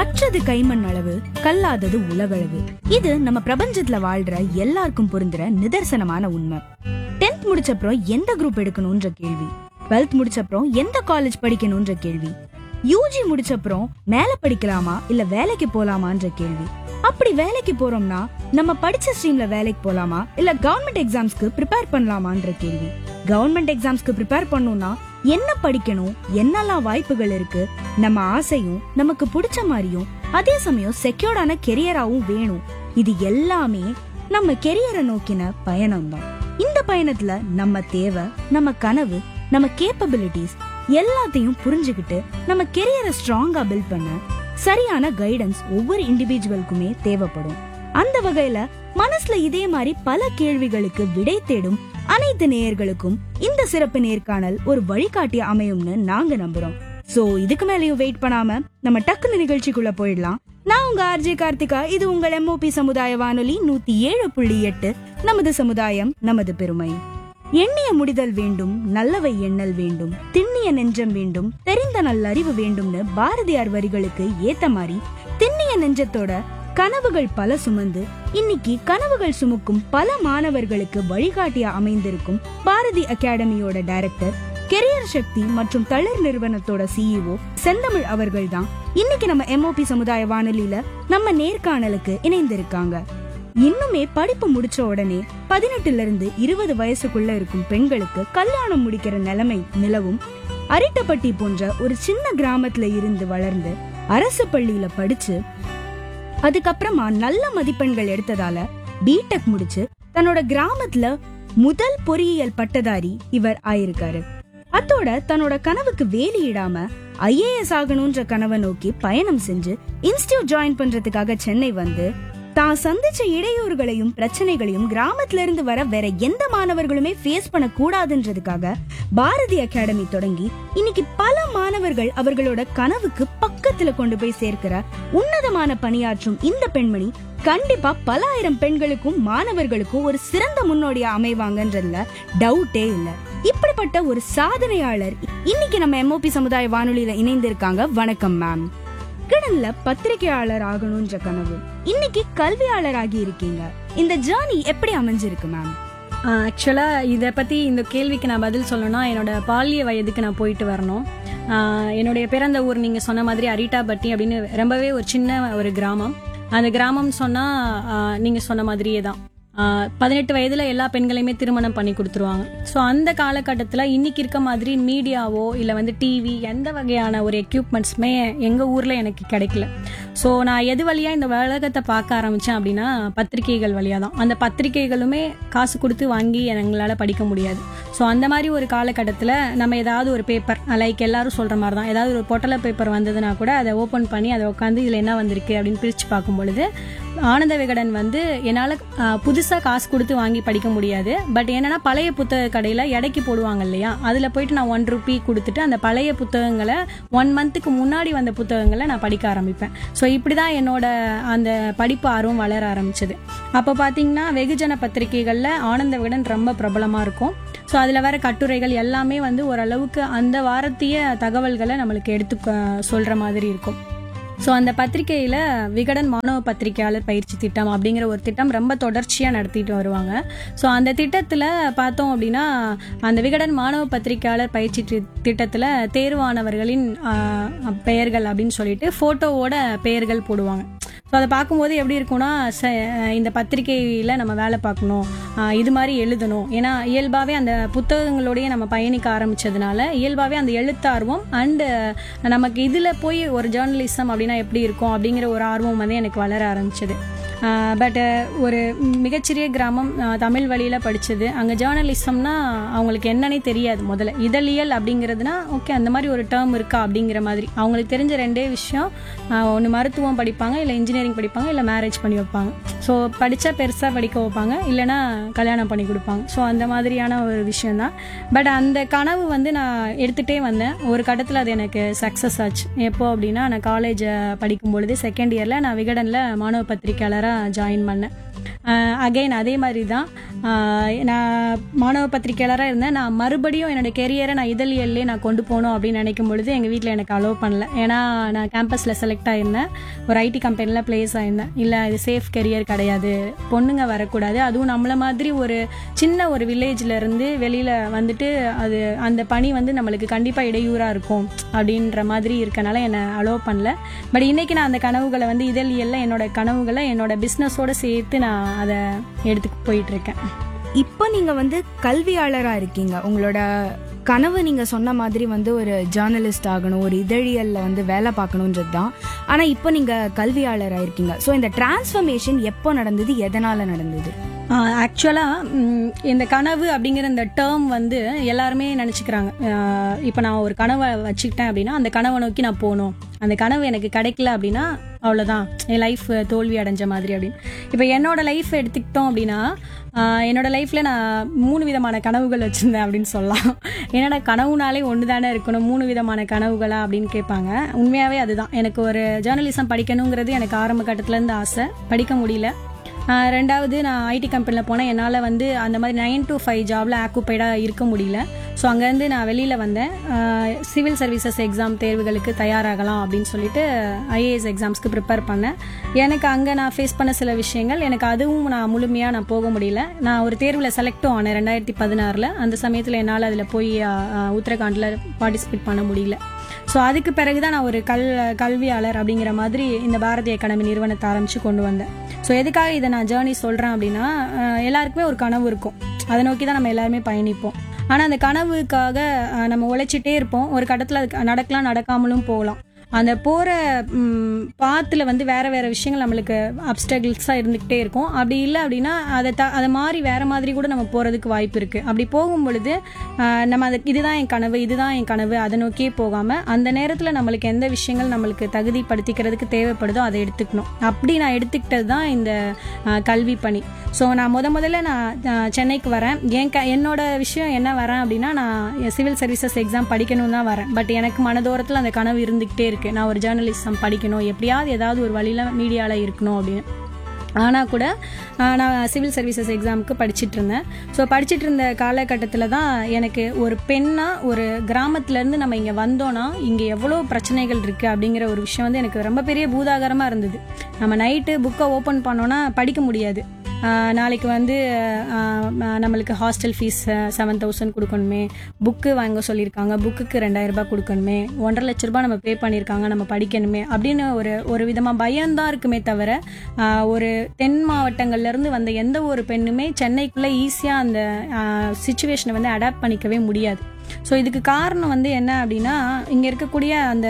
கற்றது கைமண் அளவு கல்லாதது உலகளவு இது நம்ம பிரபஞ்சத்துல வாழ்ற எல்லாருக்கும் பொருந்துற நிதர்சனமான உண்மை டென்த் முடிச்சப்புறம் எந்த குரூப் எடுக்கணும்ன்ற கேள்வி டுவெல்த் முடிச்சப்புறம் எந்த காலேஜ் படிக்கணும்ன்ற கேள்வி யூஜி முடிச்சப்புறம் மேல படிக்கலாமா இல்ல வேலைக்கு போலாமான்ற கேள்வி அப்படி வேலைக்கு போறோம்னா நம்ம படிச்ச ஸ்ட்ரீம்ல வேலைக்கு போலாமா இல்ல கவர்மெண்ட் எக்ஸாம்ஸ்க்கு ப்ரிப்பேர் பண்ணலாமான்ற கேள்வி கவர்மெண்ட் எக்ஸாம்ஸ்க்கு ப்ரிப்பேர் பண்ணணும்னா என்ன படிக்கணும் என்னெல்லாம் வாய்ப்புகள் இருக்கு நம்ம ஆசையும் நமக்கு பிடிச்ச மாதிரியும் அதே சமயம் செக்யூர்டான கெரியராவும் வேணும் இது எல்லாமே நம்ம கெரியரை நோக்கின பயணம் தான் இந்த பயணத்துல நம்ம தேவை நம்ம கனவு நம்ம கேப்பபிலிட்டிஸ் எல்லாத்தையும் புரிஞ்சுக்கிட்டு நம்ம கெரியரை ஸ்ட்ராங்கா பில்ட் பண்ண சரியான கைடன்ஸ் ஒவ்வொரு இண்டிவிஜுவலுக்குமே தேவைப்படும் அந்த வகையில மனசுல இதே மாதிரி பல கேள்விகளுக்கு விடை தேடும் அனைத்து நேயர்களுக்கும் இந்த சிறப்பு நேர்காணல் ஒரு வழிகாட்டிய அமையும்னு நாங்க நம்புறோம் சோ இதுக்கு மேலயும் வெயிட் பண்ணாம நம்ம டக்குனு நிகழ்ச்சிக்குள்ள போயிடலாம் நான் உங்க ஆர்ஜே கார்த்திகா இது உங்கள் எம்ஓபி சமுதாய வானொலி நூத்தி ஏழு புள்ளி எட்டு நமது சமுதாயம் நமது பெருமை எண்ணிய முடிதல் வேண்டும் நல்லவை எண்ணல் வேண்டும் திண்ணிய நெஞ்சம் வேண்டும் தெரிந்த நல்லறிவு வேண்டும்னு பாரதியார் வரிகளுக்கு ஏத்த மாதிரி திண்ணிய நெஞ்சத்தோட கனவுகள் பல சுமந்து இன்னைக்கு கனவுகள் சுமக்கும் பல மாணவர்களுக்கு வழிகாட்டியா அமைந்திருக்கும் பாரதி அகாடமியோட டைரக்டர் கெரியர் சக்தி மற்றும் தளிர் நிறுவனத்தோட சிஇஓ செந்தமிழ் அவர்கள் தான் இன்னைக்கு நம்ம எம்ஓபி சமுதாய வானொலியில நம்ம நேர்காணலுக்கு இணைந்திருக்காங்க இன்னுமே படிப்பு முடிச்ச உடனே பதினெட்டுல இருந்து இருபது வயசுக்குள்ள இருக்கும் பெண்களுக்கு கல்யாணம் முடிக்கிற நிலைமை நிலவும் அரிட்டப்பட்டி போன்ற ஒரு சின்ன கிராமத்துல இருந்து வளர்ந்து அரசு பள்ளியில படிச்சு அதுக்கப்புறமா நல்ல மதிப்பெண்கள் எடுத்ததால பிடெக் முடிச்சு தன்னோட கிராமத்துல முதல் பொறியியல் பட்டதாரி இவர் ஆயிருக்காரு அத்தோட தன்னோட கனவுக்கு வேலியிடாம ஐஏஎஸ் ஆகணும்ன்ற கனவை நோக்கி பயணம் செஞ்சு இன்ஸ்டியூட் ஜாயின் பண்றதுக்காக சென்னை வந்து தான் சந்திச்ச இடையூறுகளையும் பிரச்சனைகளையும் கிராமத்துல இருந்து வர வேற எந்த மாணவர்களுமே ஃபேஸ் பண்ண கூடாதுன்றதுக்காக பாரதி அகாடமி தொடங்கி இன்னைக்கு பல மாணவர்கள் அவர்களோட கனவுக்கு பக்கத்துல கொண்டு போய் சேர்க்கிற உன்னதமான பணியாற்றும் இந்த பெண்மணி கண்டிப்பா பல ஆயிரம் பெண்களுக்கும் மாணவர்களுக்கும் ஒரு சிறந்த முன்னோடியா அமைவாங்கன்றதுல டவுட்டே இல்ல இப்படிப்பட்ட ஒரு சாதனையாளர் இன்னைக்கு நம்ம எம்ஓபி சமுதாய வானொலியில இணைந்திருக்காங்க வணக்கம் மேம் கடன்ல பத்திரிகையாளர் ஆகணும்ன்ற கனவு இன்னைக்கு கல்வியாளர் ஆகி இருக்கீங்க இந்த ஜேர்னி எப்படி அமைஞ்சிருக்கு மேம் ஆக்சுவலாக இதை பற்றி இந்த கேள்விக்கு நான் பதில் சொல்லணும்னா என்னோட பால்ய வயதுக்கு நான் போயிட்டு வரணும் ஆஹ் என்னுடைய பிறந்த ஊர் நீங்கள் சொன்ன மாதிரி அரிட்டாபட்டி அப்படின்னு ரொம்பவே ஒரு சின்ன ஒரு கிராமம் அந்த கிராமம் சொன்னால் நீங்கள் சொன்ன மாதிரியே தான் ஆஹ் பதினெட்டு வயதில் எல்லா பெண்களையுமே திருமணம் பண்ணி கொடுத்துருவாங்க ஸோ அந்த காலகட்டத்தில் இன்னைக்கு இருக்க மாதிரி மீடியாவோ இல்லை வந்து டிவி எந்த வகையான ஒரு எக்யூப்மெண்ட்ஸுமே எங்கள் ஊரில் எனக்கு கிடைக்கல ஸோ நான் எது வழியாக இந்த உலகத்தை பார்க்க ஆரம்பித்தேன் அப்படின்னா பத்திரிகைகள் வழியாக தான் அந்த பத்திரிகைகளுமே காசு கொடுத்து வாங்கி எங்களால் படிக்க முடியாது ஸோ அந்த மாதிரி ஒரு காலகட்டத்தில் நம்ம ஏதாவது ஒரு பேப்பர் லைக் எல்லாரும் சொல்கிற மாதிரி தான் ஏதாவது ஒரு பொட்டலை பேப்பர் வந்ததுன்னா கூட அதை ஓப்பன் பண்ணி அதை உட்காந்து இதில் என்ன வந்திருக்கு அப்படின்னு பிரித்து பார்க்கும் பொழுது ஆனந்த விகடன் வந்து என்னால் புதுசாக காசு கொடுத்து வாங்கி படிக்க முடியாது பட் என்னன்னா பழைய புத்தக கடையில் எடைக்கு போடுவாங்க இல்லையா அதில் போயிட்டு நான் ஒன் ருபி கொடுத்துட்டு அந்த பழைய புத்தகங்களை ஒன் மந்த்துக்கு முன்னாடி வந்த புத்தகங்களை நான் படிக்க ஆரம்பிப்பேன் ஸோ இப்படி தான் என்னோட அந்த படிப்பு ஆர்வம் வளர ஆரம்பிச்சது அப்போ பார்த்தீங்கன்னா வெகுஜன பத்திரிகைகளில் ஆனந்த விகடன் ரொம்ப பிரபலமாக இருக்கும் ஸோ அதில் வர கட்டுரைகள் எல்லாமே வந்து ஓரளவுக்கு அந்த வாரத்திய தகவல்களை நம்மளுக்கு எடுத்து க- சொல்ற மாதிரி இருக்கும் ஸோ அந்த பத்திரிகையில் விகடன் மாணவ பத்திரிகையாளர் பயிற்சி திட்டம் அப்படிங்கிற ஒரு திட்டம் ரொம்ப தொடர்ச்சியாக நடத்திட்டு வருவாங்க ஸோ அந்த திட்டத்தில் பார்த்தோம் அப்படின்னா அந்த விகடன் மாணவ பத்திரிகையாளர் பயிற்சி தி- திட்டத்தில் தேர்வானவர்களின் ஆஹ், பெயர்கள் அப்படின்னு சொல்லிட்டு ஃபோட்டோவோட பெயர்கள் போடுவாங்க ஸோ அதை பார்க்கும்போது எப்படி இருக்கும்னா ச இந்த பத்திரிகையில் நம்ம வேலை பார்க்கணும் ஆஹ் இது மாதிரி எழுதணும் ஏன்னா இயல்பாகவே அந்த புத்தகங்களோடய நம்ம பயணிக்க ஆரம்பிச்சதுனால இயல்பாகவே அந்த எழுத்தார்வம் அண்டு நமக்கு இதில் போய் ஒரு ஜேர்னலிசம் அப்படின்னா எப்படி இருக்கும் அப்படிங்கிற ஒரு ஆர்வம் வந்து எனக்கு வளர ஆரம்பிச்சது பட் ஒரு மிகச்சிறிய கிராமம் ஆஹ் தமிழ் வழியில் படித்தது அங்கே ஜேர்னலிசம்னா அவங்களுக்கு என்னன்னே தெரியாது முதல்ல இதழியல் அப்படிங்கிறதுனா ஓகே அந்த மாதிரி ஒரு டேர்ம் இருக்கா அப்படிங்கிற மாதிரி அவங்களுக்கு தெரிஞ்ச ரெண்டே விஷயம் ஒன்று மருத்துவம் படிப்பாங்க இல்லை இன்ஜினியரிங் படிப்பாங்க இல்லை மேரேஜ் பண்ணி வைப்பாங்க ஸோ படித்தா பெருசாக படிக்க வைப்பாங்க இல்லைன்னா கல்யாணம் பண்ணி கொடுப்பாங்க ஸோ அந்த மாதிரியான ஒரு விஷயந்தான் பட் அந்த கனவு வந்து நான் எடுத்துகிட்டே வந்தேன் ஒரு கட்டத்தில் அது எனக்கு சக்ஸஸ் ஆச்சு எப்போ அப்படின்னா நான் காலேஜ் படிக்கும் பொழுது செகண்ட் இயரில் நான் விகடனில் மாணவ பத்திரிக்கையாளராக ஜாயின் பண்ணேன் அகைன் அதே மாதிரி தான் ஆஹ் நான் மாணவ பத்திரிக்கையாளராக இருந்தேன் நான் மறுபடியும் என்னோட கெரியரை நான் இதழியல்லே நான் கொண்டு போகணும் அப்படின்னு நினைக்கும் பொழுது எங்கள் வீட்டில் எனக்கு அலோவ் பண்ணல ஏன்னா நான் கேம்பஸில் செலக்ட் ஆயிருந்தேன் ஒரு ஐடி கம்பெனியில் ப்ளேஸ் ஆயிருந்தேன் இல்லை இது சேஃப் கெரியர் கிடையாது பொண்ணுங்க வரக்கூடாது அதுவும் நம்மள மாதிரி ஒரு சின்ன ஒரு வில்லேஜ்ல இருந்து வெளியில் வந்துட்டு அது அந்த பணி வந்து நம்மளுக்கு கண்டிப்பாக இடையூறாக இருக்கும் அப்படின்ற மாதிரி இருக்கனால என்னை அலோவ் பண்ணல பட் இன்னைக்கு நான் அந்த கனவுகளை வந்து இதழியல்ல என்னோட கனவுகளை என்னோட பிஸ்னஸோட சேர்த்து நான் அதை எடுத்து போயிட்டு இருக்கேன் இப்போ நீங்க வந்து கல்வியாளரா இருக்கீங்க உங்களோட கனவு நீங்க சொன்ன மாதிரி வந்து ஒரு ஜேர்னலிஸ்ட் ஆகணும் ஒரு இதழியல்ல வந்து வேலை பார்க்கணுன்றது தான் ஆனா இப்போ நீங்க கல்வியாளரா இருக்கீங்க ஸோ இந்த டிரான்ஸ்ஃபர்மேஷன் எப்போ நடந்தது எதனால நடந்தது ஆக்சுவலாக இந்த கனவு அப்படிங்கிற இந்த டேர்ம் வந்து எல்லாருமே நினச்சிக்கிறாங்க இப்போ நான் ஒரு கனவை வச்சுக்கிட்டேன் அப்படின்னா அந்த கனவை நோக்கி நான் போகணும் அந்த கனவு எனக்கு கிடைக்கல அப்படின்னா அவ்வளோதான் என் லைஃப் தோல்வி அடைஞ்ச மாதிரி அப்படின்னு இப்போ என்னோட லைஃப் எடுத்துக்கிட்டோம் அப்படின்னா ஆஹ் என்னோட லைஃப்பில் நான் மூணு விதமான கனவுகள் வச்சுருந்தேன் அப்படின்னு சொல்லலாம் என்னோட கனவுனாலே ஒன்று தானே இருக்கணும் மூணு விதமான கனவுகளா அப்படின்னு கேட்பாங்க உண்மையாகவே அதுதான் எனக்கு ஒரு ஜேர்னலிசம் படிக்கணுங்கிறது எனக்கு ஆரம்ப கட்டத்துலேருந்து ஆசை படிக்க முடியல ஆஹ் ரெண்டாவது நான் ஐடி கம்பெனியில் போனேன் என்னால் வந்து அந்த மாதிரி நைன் to ஃபைவ் ஜாபில் ஆக்குப்பைடாக இருக்க முடியல ஸோ அங்கேருந்து நான் வெளியில் வந்தேன் சிவில் சர்வீசஸ் எக்ஸாம் தேர்வுகளுக்கு தயாராகலாம் அப்படின்னு சொல்லிட்டு ஐஏஎஸ் எக்ஸாம்ஸ்க்கு ப்ரிப்பேர் பண்ணேன் எனக்கு அங்கே நான் ஃபேஸ் பண்ண சில விஷயங்கள் எனக்கு அதுவும் நான் முழுமையாக நான் போக முடியல நான் ஒரு தேர்வில் செலக்டும் ஆனேன் ரெண்டாயிரத்தி பதினாறில் அந்த சமயத்தில் என்னால் அதில் போய் உத்தரகாண்டில் பார்ட்டிசிபேட் பண்ண முடியல ஸோ அதுக்கு பிறகு தான் நான் ஒரு கல் கல்வியாளர் அப்படிங்கிற மாதிரி இந்த பாரதிய அகாடமி நிறுவனத்தை ஆரம்பித்து கொண்டு வந்தேன் ஸோ எதுக்காக இதை நான் ஜேர்னி சொல்கிறேன் அப்படின்னா அஹ், எல்லாருக்குமே ஒரு கனவு இருக்கும் அதை நோக்கி தான் நம்ம எல்லாருமே பயணிப்போம் ஆனால் அந்த கனவுக்காக அஹ், நம்ம உழைச்சிட்டே இருப்போம் ஒரு கட்டத்தில் அது நடக்கலாம் நடக்காமலும் போகலாம் அந்த போகிற பாத்தில் வந்து வேறு வேறு விஷயங்கள் நம்மளுக்கு அப்டகிள்ஸாக இருந்துக்கிட்டே இருக்கும் அப்படி இல்லை அப்படின்னா அதை த அதை மாறி வேறு மாதிரி கூட நம்ம போகிறதுக்கு வாய்ப்பு இருக்குது அப்படி போகும் பொழுது ஆஹ், நம்ம அது இதுதான் என் கனவு இதுதான் என் கனவு அதை நோக்கியே போகாமல் அந்த நேரத்தில் நம்மளுக்கு எந்த விஷயங்கள் நம்மளுக்கு தகுதிப்படுத்திக்கிறதுக்கு தேவைப்படுதோ அதை எடுத்துக்கணும் அப்படி நான் எடுத்துக்கிட்டது தான் இந்த ஆஹ், கல்வி பணி ஸோ நான் முத முதல்ல நான் ஆஹ், சென்னைக்கு வரேன் என் க என்னோட விஷயம் என்ன வரேன் அப்படின்னா நான் சிவில் சர்வீசஸ் எக்ஸாம் படிக்கணும் தான் வரேன் பட் எனக்கு மனதோரத்தில் அந்த கனவு இருந்துக்கிட்டே இருக்கு நான் ஒரு ஜேர்னலிசம் படிக்கணும் எப்படியாவது ஏதாவது ஒரு வழியில் மீடியாவில் இருக்கணும் அப்படின்னு ஆனால் கூட ஆஹ், நான் சிவில் சர்வீசஸ் எக்ஸாமுக்கு படிச்சிட்டு இருந்தேன் ஸோ படிச்சிட்டு இருந்த காலகட்டத்தில் தான் எனக்கு ஒரு பெண்ணாக ஒரு கிராமத்துலேருந்து நம்ம இங்கே வந்தோன்னா இங்கே எவ்வளோ பிரச்சனைகள் இருக்குது அப்படிங்கிற ஒரு விஷயம் வந்து எனக்கு ரொம்ப பெரிய பூதாகரமாக இருந்தது நம்ம நைட்டு புக்கை ஓப்பன் பண்ணோன்னா படிக்க முடியாது ஆஹ் நாளைக்கு வந்து ஆஹ் ம- நம்மளுக்கு ஹாஸ்டல் ஃபீஸ் செவன் தௌசண்ட் கொடுக்கணுமே புக்கு வாங்க சொல்லியிருக்காங்க புக்குக்கு ரெண்டாயிரம் ரூபாய் கொடுக்கணுமே ஒன்றரை லட்ச ரூபாய் நம்ம பே பண்ணியிருக்காங்க நம்ம படிக்கணுமே அப்படின்னு ஒரு ஒரு விதமாக பயம்தான் இருக்குமே தவிர ஆஹ் ஒரு தென் மாவட்டங்கள்ல இருந்து வந்த எந்த ஒரு பெண்ணுமே சென்னைக்குள்ளே ஈஸியாக அந்த சுச்சுவேஷனை வந்து அடாப்ட் பண்ணிக்கவே முடியாது ஸோ இதுக்கு காரணம் வந்து என்ன அப்படின்னா இங்கே இருக்கக்கூடிய அந்த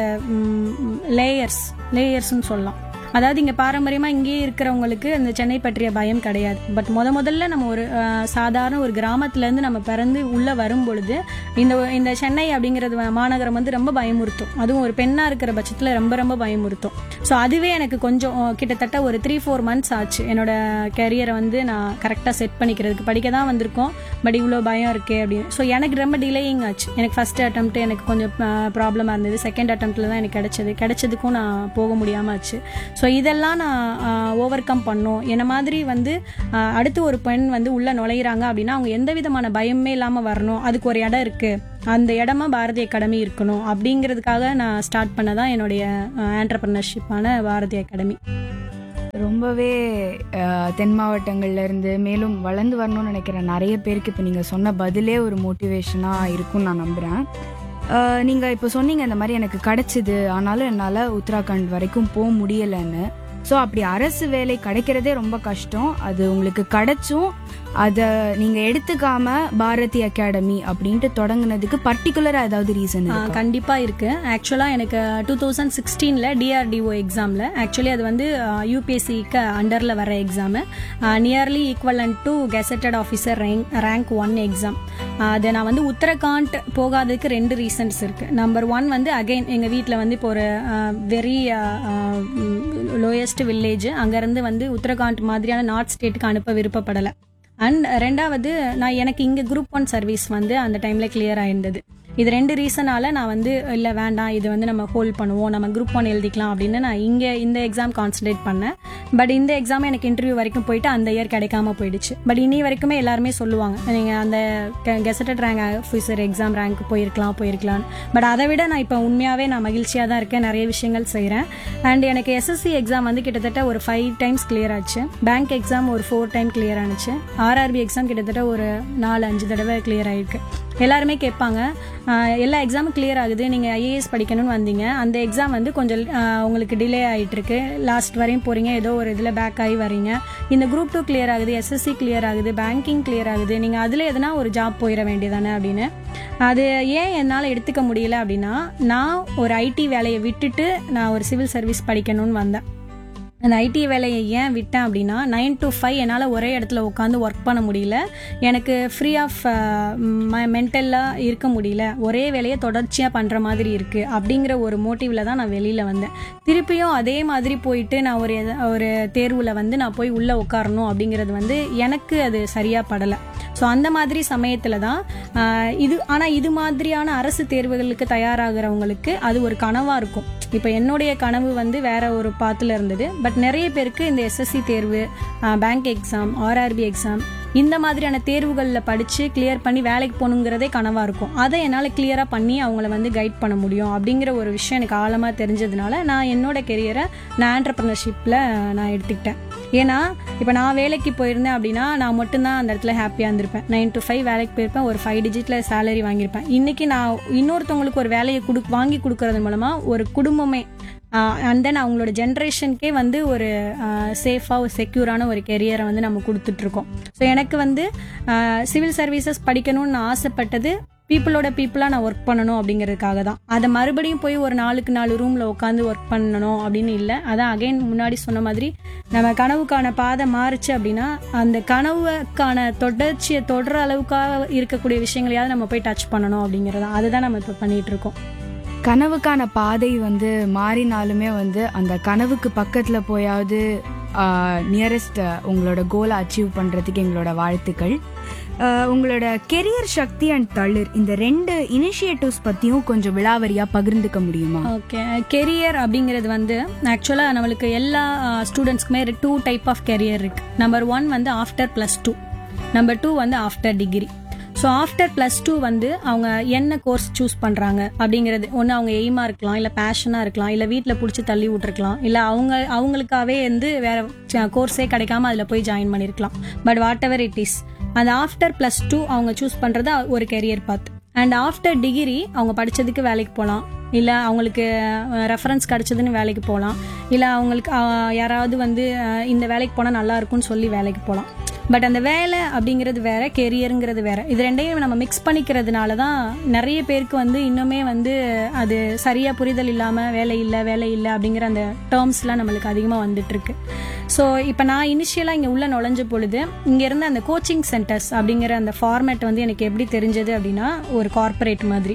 லேயர்ஸ் லேயர்ஸ்னு சொல்லலாம் அதாவது இங்கே பாரம்பரியமாக இங்கேயே இருக்கிறவங்களுக்கு அந்த சென்னை பற்றிய பயம் கிடையாது பட் முத முதல்ல நம்ம ஒரு அஹ், சாதாரண ஒரு கிராமத்துலேருந்து நம்ம பிறந்து உள்ளே வரும் பொழுது இந்த இந்த சென்னை அப்படிங்கிறது வ- மாநகரம் வந்து ரொம்ப பயமுறுத்தும் அதுவும் ஒரு பெண்ணாக இருக்கிற பட்சத்தில் ரொம்ப ரொம்ப பயமுறுத்தும் ஸோ அதுவே எனக்கு கொஞ்சம் அஹ், கிட்டத்தட்ட ஒரு த்ரீ ஃபோர் மந்த்ஸ் ஆச்சு என்னோட கெரியரை வந்து நான் கரெக்டாக செட் பண்ணிக்கிறதுக்கு படிக்க தான் வந்திருக்கோம் பட் இவ்வளோ பயம் இருக்கே அப்படின்னு ஸோ எனக்கு ரொம்ப டிலேயிங் ஆச்சு எனக்கு ஃபர்ஸ்ட் attempt எனக்கு கொஞ்சம் ப்ராப்ளமாக இருந்தது செகண்ட் அட்டம்ப்டில் தான் எனக்கு கிடைச்சது கிடைச்சதுக்கும் நான் போக முடியாமல் ஆச்சு ஸோ இதெல்லாம் நான் ஓவர் கம் பண்ணோம் என்ன மாதிரி வந்து ஆஹ், அடுத்து ஒரு பெண் வந்து உள்ளே நுழையிறாங்க அப்படின்னா அவங்க எந்த விதமான பயமே இல்லாமல் வரணும் அதுக்கு ஒரு இடம் இருக்குது அந்த இடமா பாரதி அகாடமி இருக்கணும் அப்படிங்கிறதுக்காக நான் ஸ்டார்ட் பண்ணதான் என்னுடைய ஆண்டர்பிரினர்ஷிப்பான பாரதி அகாடமி ரொம்பவே அஹ், தென் மாவட்டங்கள்ல இருந்து மேலும் வளர்ந்து வரணும்னு நினைக்கிற நிறைய பேருக்கு இப்போ நீங்கள் சொன்ன பதிலே ஒரு மோட்டிவேஷனாக இருக்கும்னு நான் நம்புகிறேன் நீங்கள் இப்போ சொன்னீங்க இந்த மாதிரி எனக்கு கிடைச்சிது ஆனாலும் என்னால் உத்தராகண்ட் வரைக்கும் போக முடியலைன்னு ஸோ அப்படி அரசு வேலை கிடைக்கிறதே ரொம்ப கஷ்டம் அது உங்களுக்கு கிடைச்சும் அதை நீங்கள் எடுத்துக்காம பாரதி அகாடமி அப்படின்ட்டு தொடங்குனதுக்கு பர்டிகுலராக ஏதாவது ரீசன் ஆ, கண்டிப்பா இருக்கு ஆக்சுவலா எனக்கு டூ தௌசண்ட் சிக்ஸ்டீன்ல டிஆர்டிஓ எக்ஸாம்ல ஆக்சுவலி அது வந்து யூபிஎஸ்சிக்கு அண்டர்ல வர exam nearly equivalent to gazetted officer rank rank one exam அதை நான் வந்து உத்தரகாண்ட் போகாததுக்கு ரெண்டு ரீசன்ஸ் இருக்கு நம்பர் ஒன் வந்து அகைன் எங்க வீட்டில் வந்து இப்போ ஒரு வெரி லோயஸ்ட் வில்லேஜ் அங்கேருந்து வந்து உத்தரகாண்ட் மாதிரியான நார்த் ஸ்டேட்டுக்கு அனுப்ப விருப்பப்படலை அண்ட் ரெண்டாவது நான் எனக்கு இங்கே குரூப் ஒன் சர்வீஸ் வந்து அந்த டைமில் கிளியர் ஆயிருந்தது இது ரெண்டு ரீசனால நான் வந்து இல்லை வேண்டாம் இது வந்து நம்ம ஹோல்ட் பண்ணுவோம் நம்ம குரூப் ஒன் எழுதிக்கலாம் அப்படின்னு நான் இங்கே இந்த எக்ஸாம் கான்சன்ட்ரேட் பண்ணேன் பட் இந்த எக்ஸாம் எனக்கு இன்டர்வியூ வரைக்கும் போயிட்டு அந்த இயர் கிடைக்காம போயிடுச்சு பட் இனி வரைக்குமே எல்லாருமே சொல்லுவாங்க நீங்கள் அந்த gazetted rank officer exam rank போயிருக்கலாம் போயிருக்கலாம் பட் அதை விட நான் இப்போ உண்மையாகவே நான் மகிழ்ச்சியாக தான் இருக்கேன் நிறைய விஷயங்கள் செய்கிறேன் அண்ட் எனக்கு எஸ்எஸ்சி எக்ஸாம் வந்து கிட்டத்தட்ட ஒரு ஃபைவ் டைம்ஸ் கிளியர் ஆச்சு பேங்க் எக்ஸாம் ஒரு ஃபோர் டைம் கிளியர் ஆனிச்சு ஆர்ஆர்பி எக்ஸாம் கிட்டத்தட்ட ஒரு நாலு அஞ்சு தடவை கிளியர் ஆயிருக்கு எல்லாருமே கேட்பாங்க ஆஹ் எல்லா எக்ஸாமும் கிளியர் ஆகுது நீங்கள் ஐஏஎஸ் படிக்கணும்னு வந்தீங்க அந்த எக்ஸாம் வந்து கொஞ்சம் ஆஹ் உங்களுக்கு டிலே ஆகிட்டு இருக்கு லாஸ்ட் வரையும் போகிறீங்க ஏதோ ஒரு இதில் பேக் ஆகி வரீங்க இந்த குரூப் டூ கிளியர் ஆகுது எஸ்எஸ்சி கிளியர் ஆகுது பேங்கிங் கிளியர் ஆகுது நீங்கள் அதில் எதனா ஒரு ஜாப் போயிட வேண்டியதானே அப்படின்னு அது ஏன் என்னால் எடுத்துக்க முடியல அப்படின்னா நான் ஒரு ஐடி வேலையை விட்டுட்டு நான் ஒரு சிவில் சர்வீஸ் படிக்கணும்னு வந்தேன் அந்த ஐடி வேலையை ஏன் விட்டேன் அப்படின்னா நைன் to ஃபைவ் என்னால் ஒரே இடத்துல உட்காந்து ஒர்க் பண்ண முடியல எனக்கு ஃப்ரீ ஆஃப் மென்டலாக இருக்க முடியல ஒரே வேலையை தொடர்ச்சியாக பண்ணுற மாதிரி இருக்குது அப்படிங்கிற ஒரு மோட்டிவில் தான் நான் வெளியில் வந்தேன் திருப்பியும் அதே மாதிரி போயிட்டு நான் ஒரு எத- ஒரு தேர்வில் வந்து நான் போய் உள்ளே உட்காரணும் அப்படிங்கிறது வந்து எனக்கு அது சரியாக படலை ஸோ அந்த மாதிரி சமயத்தில் தான் ஆஹ், இது ஆனால் இது மாதிரியான அரசு தேர்வுகளுக்கு தயாராகிறவங்களுக்கு அது ஒரு கனவாக இருக்கும் இப்போ என்னுடைய கனவு வந்து வேற ஒரு பாத்துல இருந்தது பட் நிறைய பேருக்கு இந்த எஸ்எஸ்சி தேர்வு பேங்க் எக்ஸாம் ஆர்ஆர்பி எக்ஸாம் இந்த மாதிரியான தேர்வுகளில் படித்து கிளியர் பண்ணி வேலைக்கு போகணுங்கிறதே கனவாக இருக்கும் அதை என்னால் கிளியராக பண்ணி அவங்கள வந்து கைட் பண்ண முடியும் அப்படிங்கிற ஒரு விஷயம் எனக்கு ஆழமாக தெரிஞ்சதுனால நான் என்னோட கெரியரை நான் ஆண்டர்பிரினர்ஷிப்பில் நான் எடுத்துக்கிட்டேன் ஏன்னா இப்போ நான் வேலைக்கு போயிருந்தேன் அப்படின்னா நான் மட்டும்தான் அந்த இடத்துல ஹாப்பியாக இருந்திருப்பேன் நைன் to ஃபைவ் வேலைக்கு போயிருப்பேன் ஒரு ஃபைவ் டிஜிட்டில் சேலரி வாங்கியிருப்பேன் இன்னைக்கு நான் இன்னொருத்தவங்களுக்கு ஒரு வேலையை கொடு வாங்கி கொடுக்கறது மூலமாக ஒரு குடும்பமே அண்ட் தென் அவங்களோட ஜென்ரேஷனுக்கே வந்து ஒரு சேஃபாக ஒரு செக்யூரான ஒரு கெரியரை வந்து நம்ம கொடுத்துட்ருக்கோம் ஸோ எனக்கு வந்து சிவில் சர்வீசஸ் படிக்கணும்னு நான் ஆசைப்பட்டது பீப்புளோட பீப்புளாக நான் ஒர்க் பண்ணணும் அப்படிங்கிறதுக்காக தான் அதை மறுபடியும் போய் ஒரு நாளுக்கு நாலு ரூமில் உட்காந்து ஒர்க் பண்ணணும் அப்படின்னு இல்லை அதான் அகைன் முன்னாடி சொன்ன மாதிரி நம்ம கனவுக்கான பாதை மாறுச்சு அப்படின்னா அந்த கனவுக்கான தொடர்ச்சியை தொடர அளவுக்காக இருக்கக்கூடிய விஷயங்களையாவது நம்ம போய் டச் பண்ணணும் அப்படிங்கிறது தான் அதுதான் நம்ம இப்போ பண்ணிட்டு இருக்கோம் கனவுக்கான பாதை வந்து மாறினாலுமே வந்து அந்த கனவுக்கு பக்கத்துல போயாவது நியரஸ்ட் உங்களோட கோலை அச்சீவ் பண்றதுக்கு எங்களோட வாழ்த்துக்கள் ஆஹ், உங்களோட கெரியர் சக்தி அண்ட் தளிர் இந்த ரெண்டு இனிஷியேட்டிவ்ஸ் பத்தியும் கொஞ்சம் விலாவரியா பகிர்ந்துக்க முடியுமா ஓகே கெரியர் அப்படிங்கிறது வந்து ஆக்சுவலாக நம்மளுக்கு எல்லா ஸ்டூடெண்ட்ஸ்க்குமே டூ டைப் ஆஃப் கெரியர் இருக்கு நம்பர் ஒன் வந்து after plus two number two வந்து after degree so after plus two வந்து அவங்க என்ன கோர்ஸ் சூஸ் பண்ணுறாங்க அப்படிங்கிறது ஒன்று அவங்க எய்மாக இருக்கலாம் இல்லை பேஷனாக இருக்கலாம் இல்லை வீட்டில் பிடிச்சி தள்ளி விட்டுருக்கலாம் இல்லை அவங்க அவங்களுக்காகவே வந்து வேற கோர்ஸே கிடைக்காம அதில் போய் ஜாயின் பண்ணியிருக்கலாம் but whatever it is அந்த ஆஃப்டர் ப்ளஸ் டூ அவங்க சூஸ் பண்ணுறது ஒரு career path and after degree அவங்க படித்ததுக்கு வேலைக்கு போகலாம் இல்லை அவங்களுக்கு ரெஃபரன்ஸ் கிடச்சதுன்னு வேலைக்கு போகலாம் இல்லை அவங்களுக்கு அஹ், யாராவது வந்து அஹ், இந்த வேலைக்கு போனால் நல்லா இருக்கும்னு சொல்லி வேலைக்கு போகலாம் பட் அந்த வேலை அப்படிங்கிறது வேற கெரியருங்கிறது வேற இது ரெண்டையும் நம்ம மிக்ஸ் பண்ணிக்கிறதுனால தான் நிறைய பேருக்கு வந்து இன்னுமே வந்து அது சரியா புரிதல் இல்லாமல் வேலை இல்லை வேலை இல்லை அப்படிங்கிற அந்த டேர்ம்ஸ்லாம் நம்மளுக்கு அதிகமாக வந்துட்டு இருக்கு ஸோ இப்போ நான் இனிஷியலாக இங்கே உள்ள நுழைஞ்ச பொழுது இங்கே இருந்த அந்த கோச்சிங் சென்டர்ஸ் அப்படிங்கிற அந்த ஃபார்மேட் வந்து எனக்கு எப்படி தெரிஞ்சது அப்படின்னா ஒரு கார்ப்பரேட் மாதிரி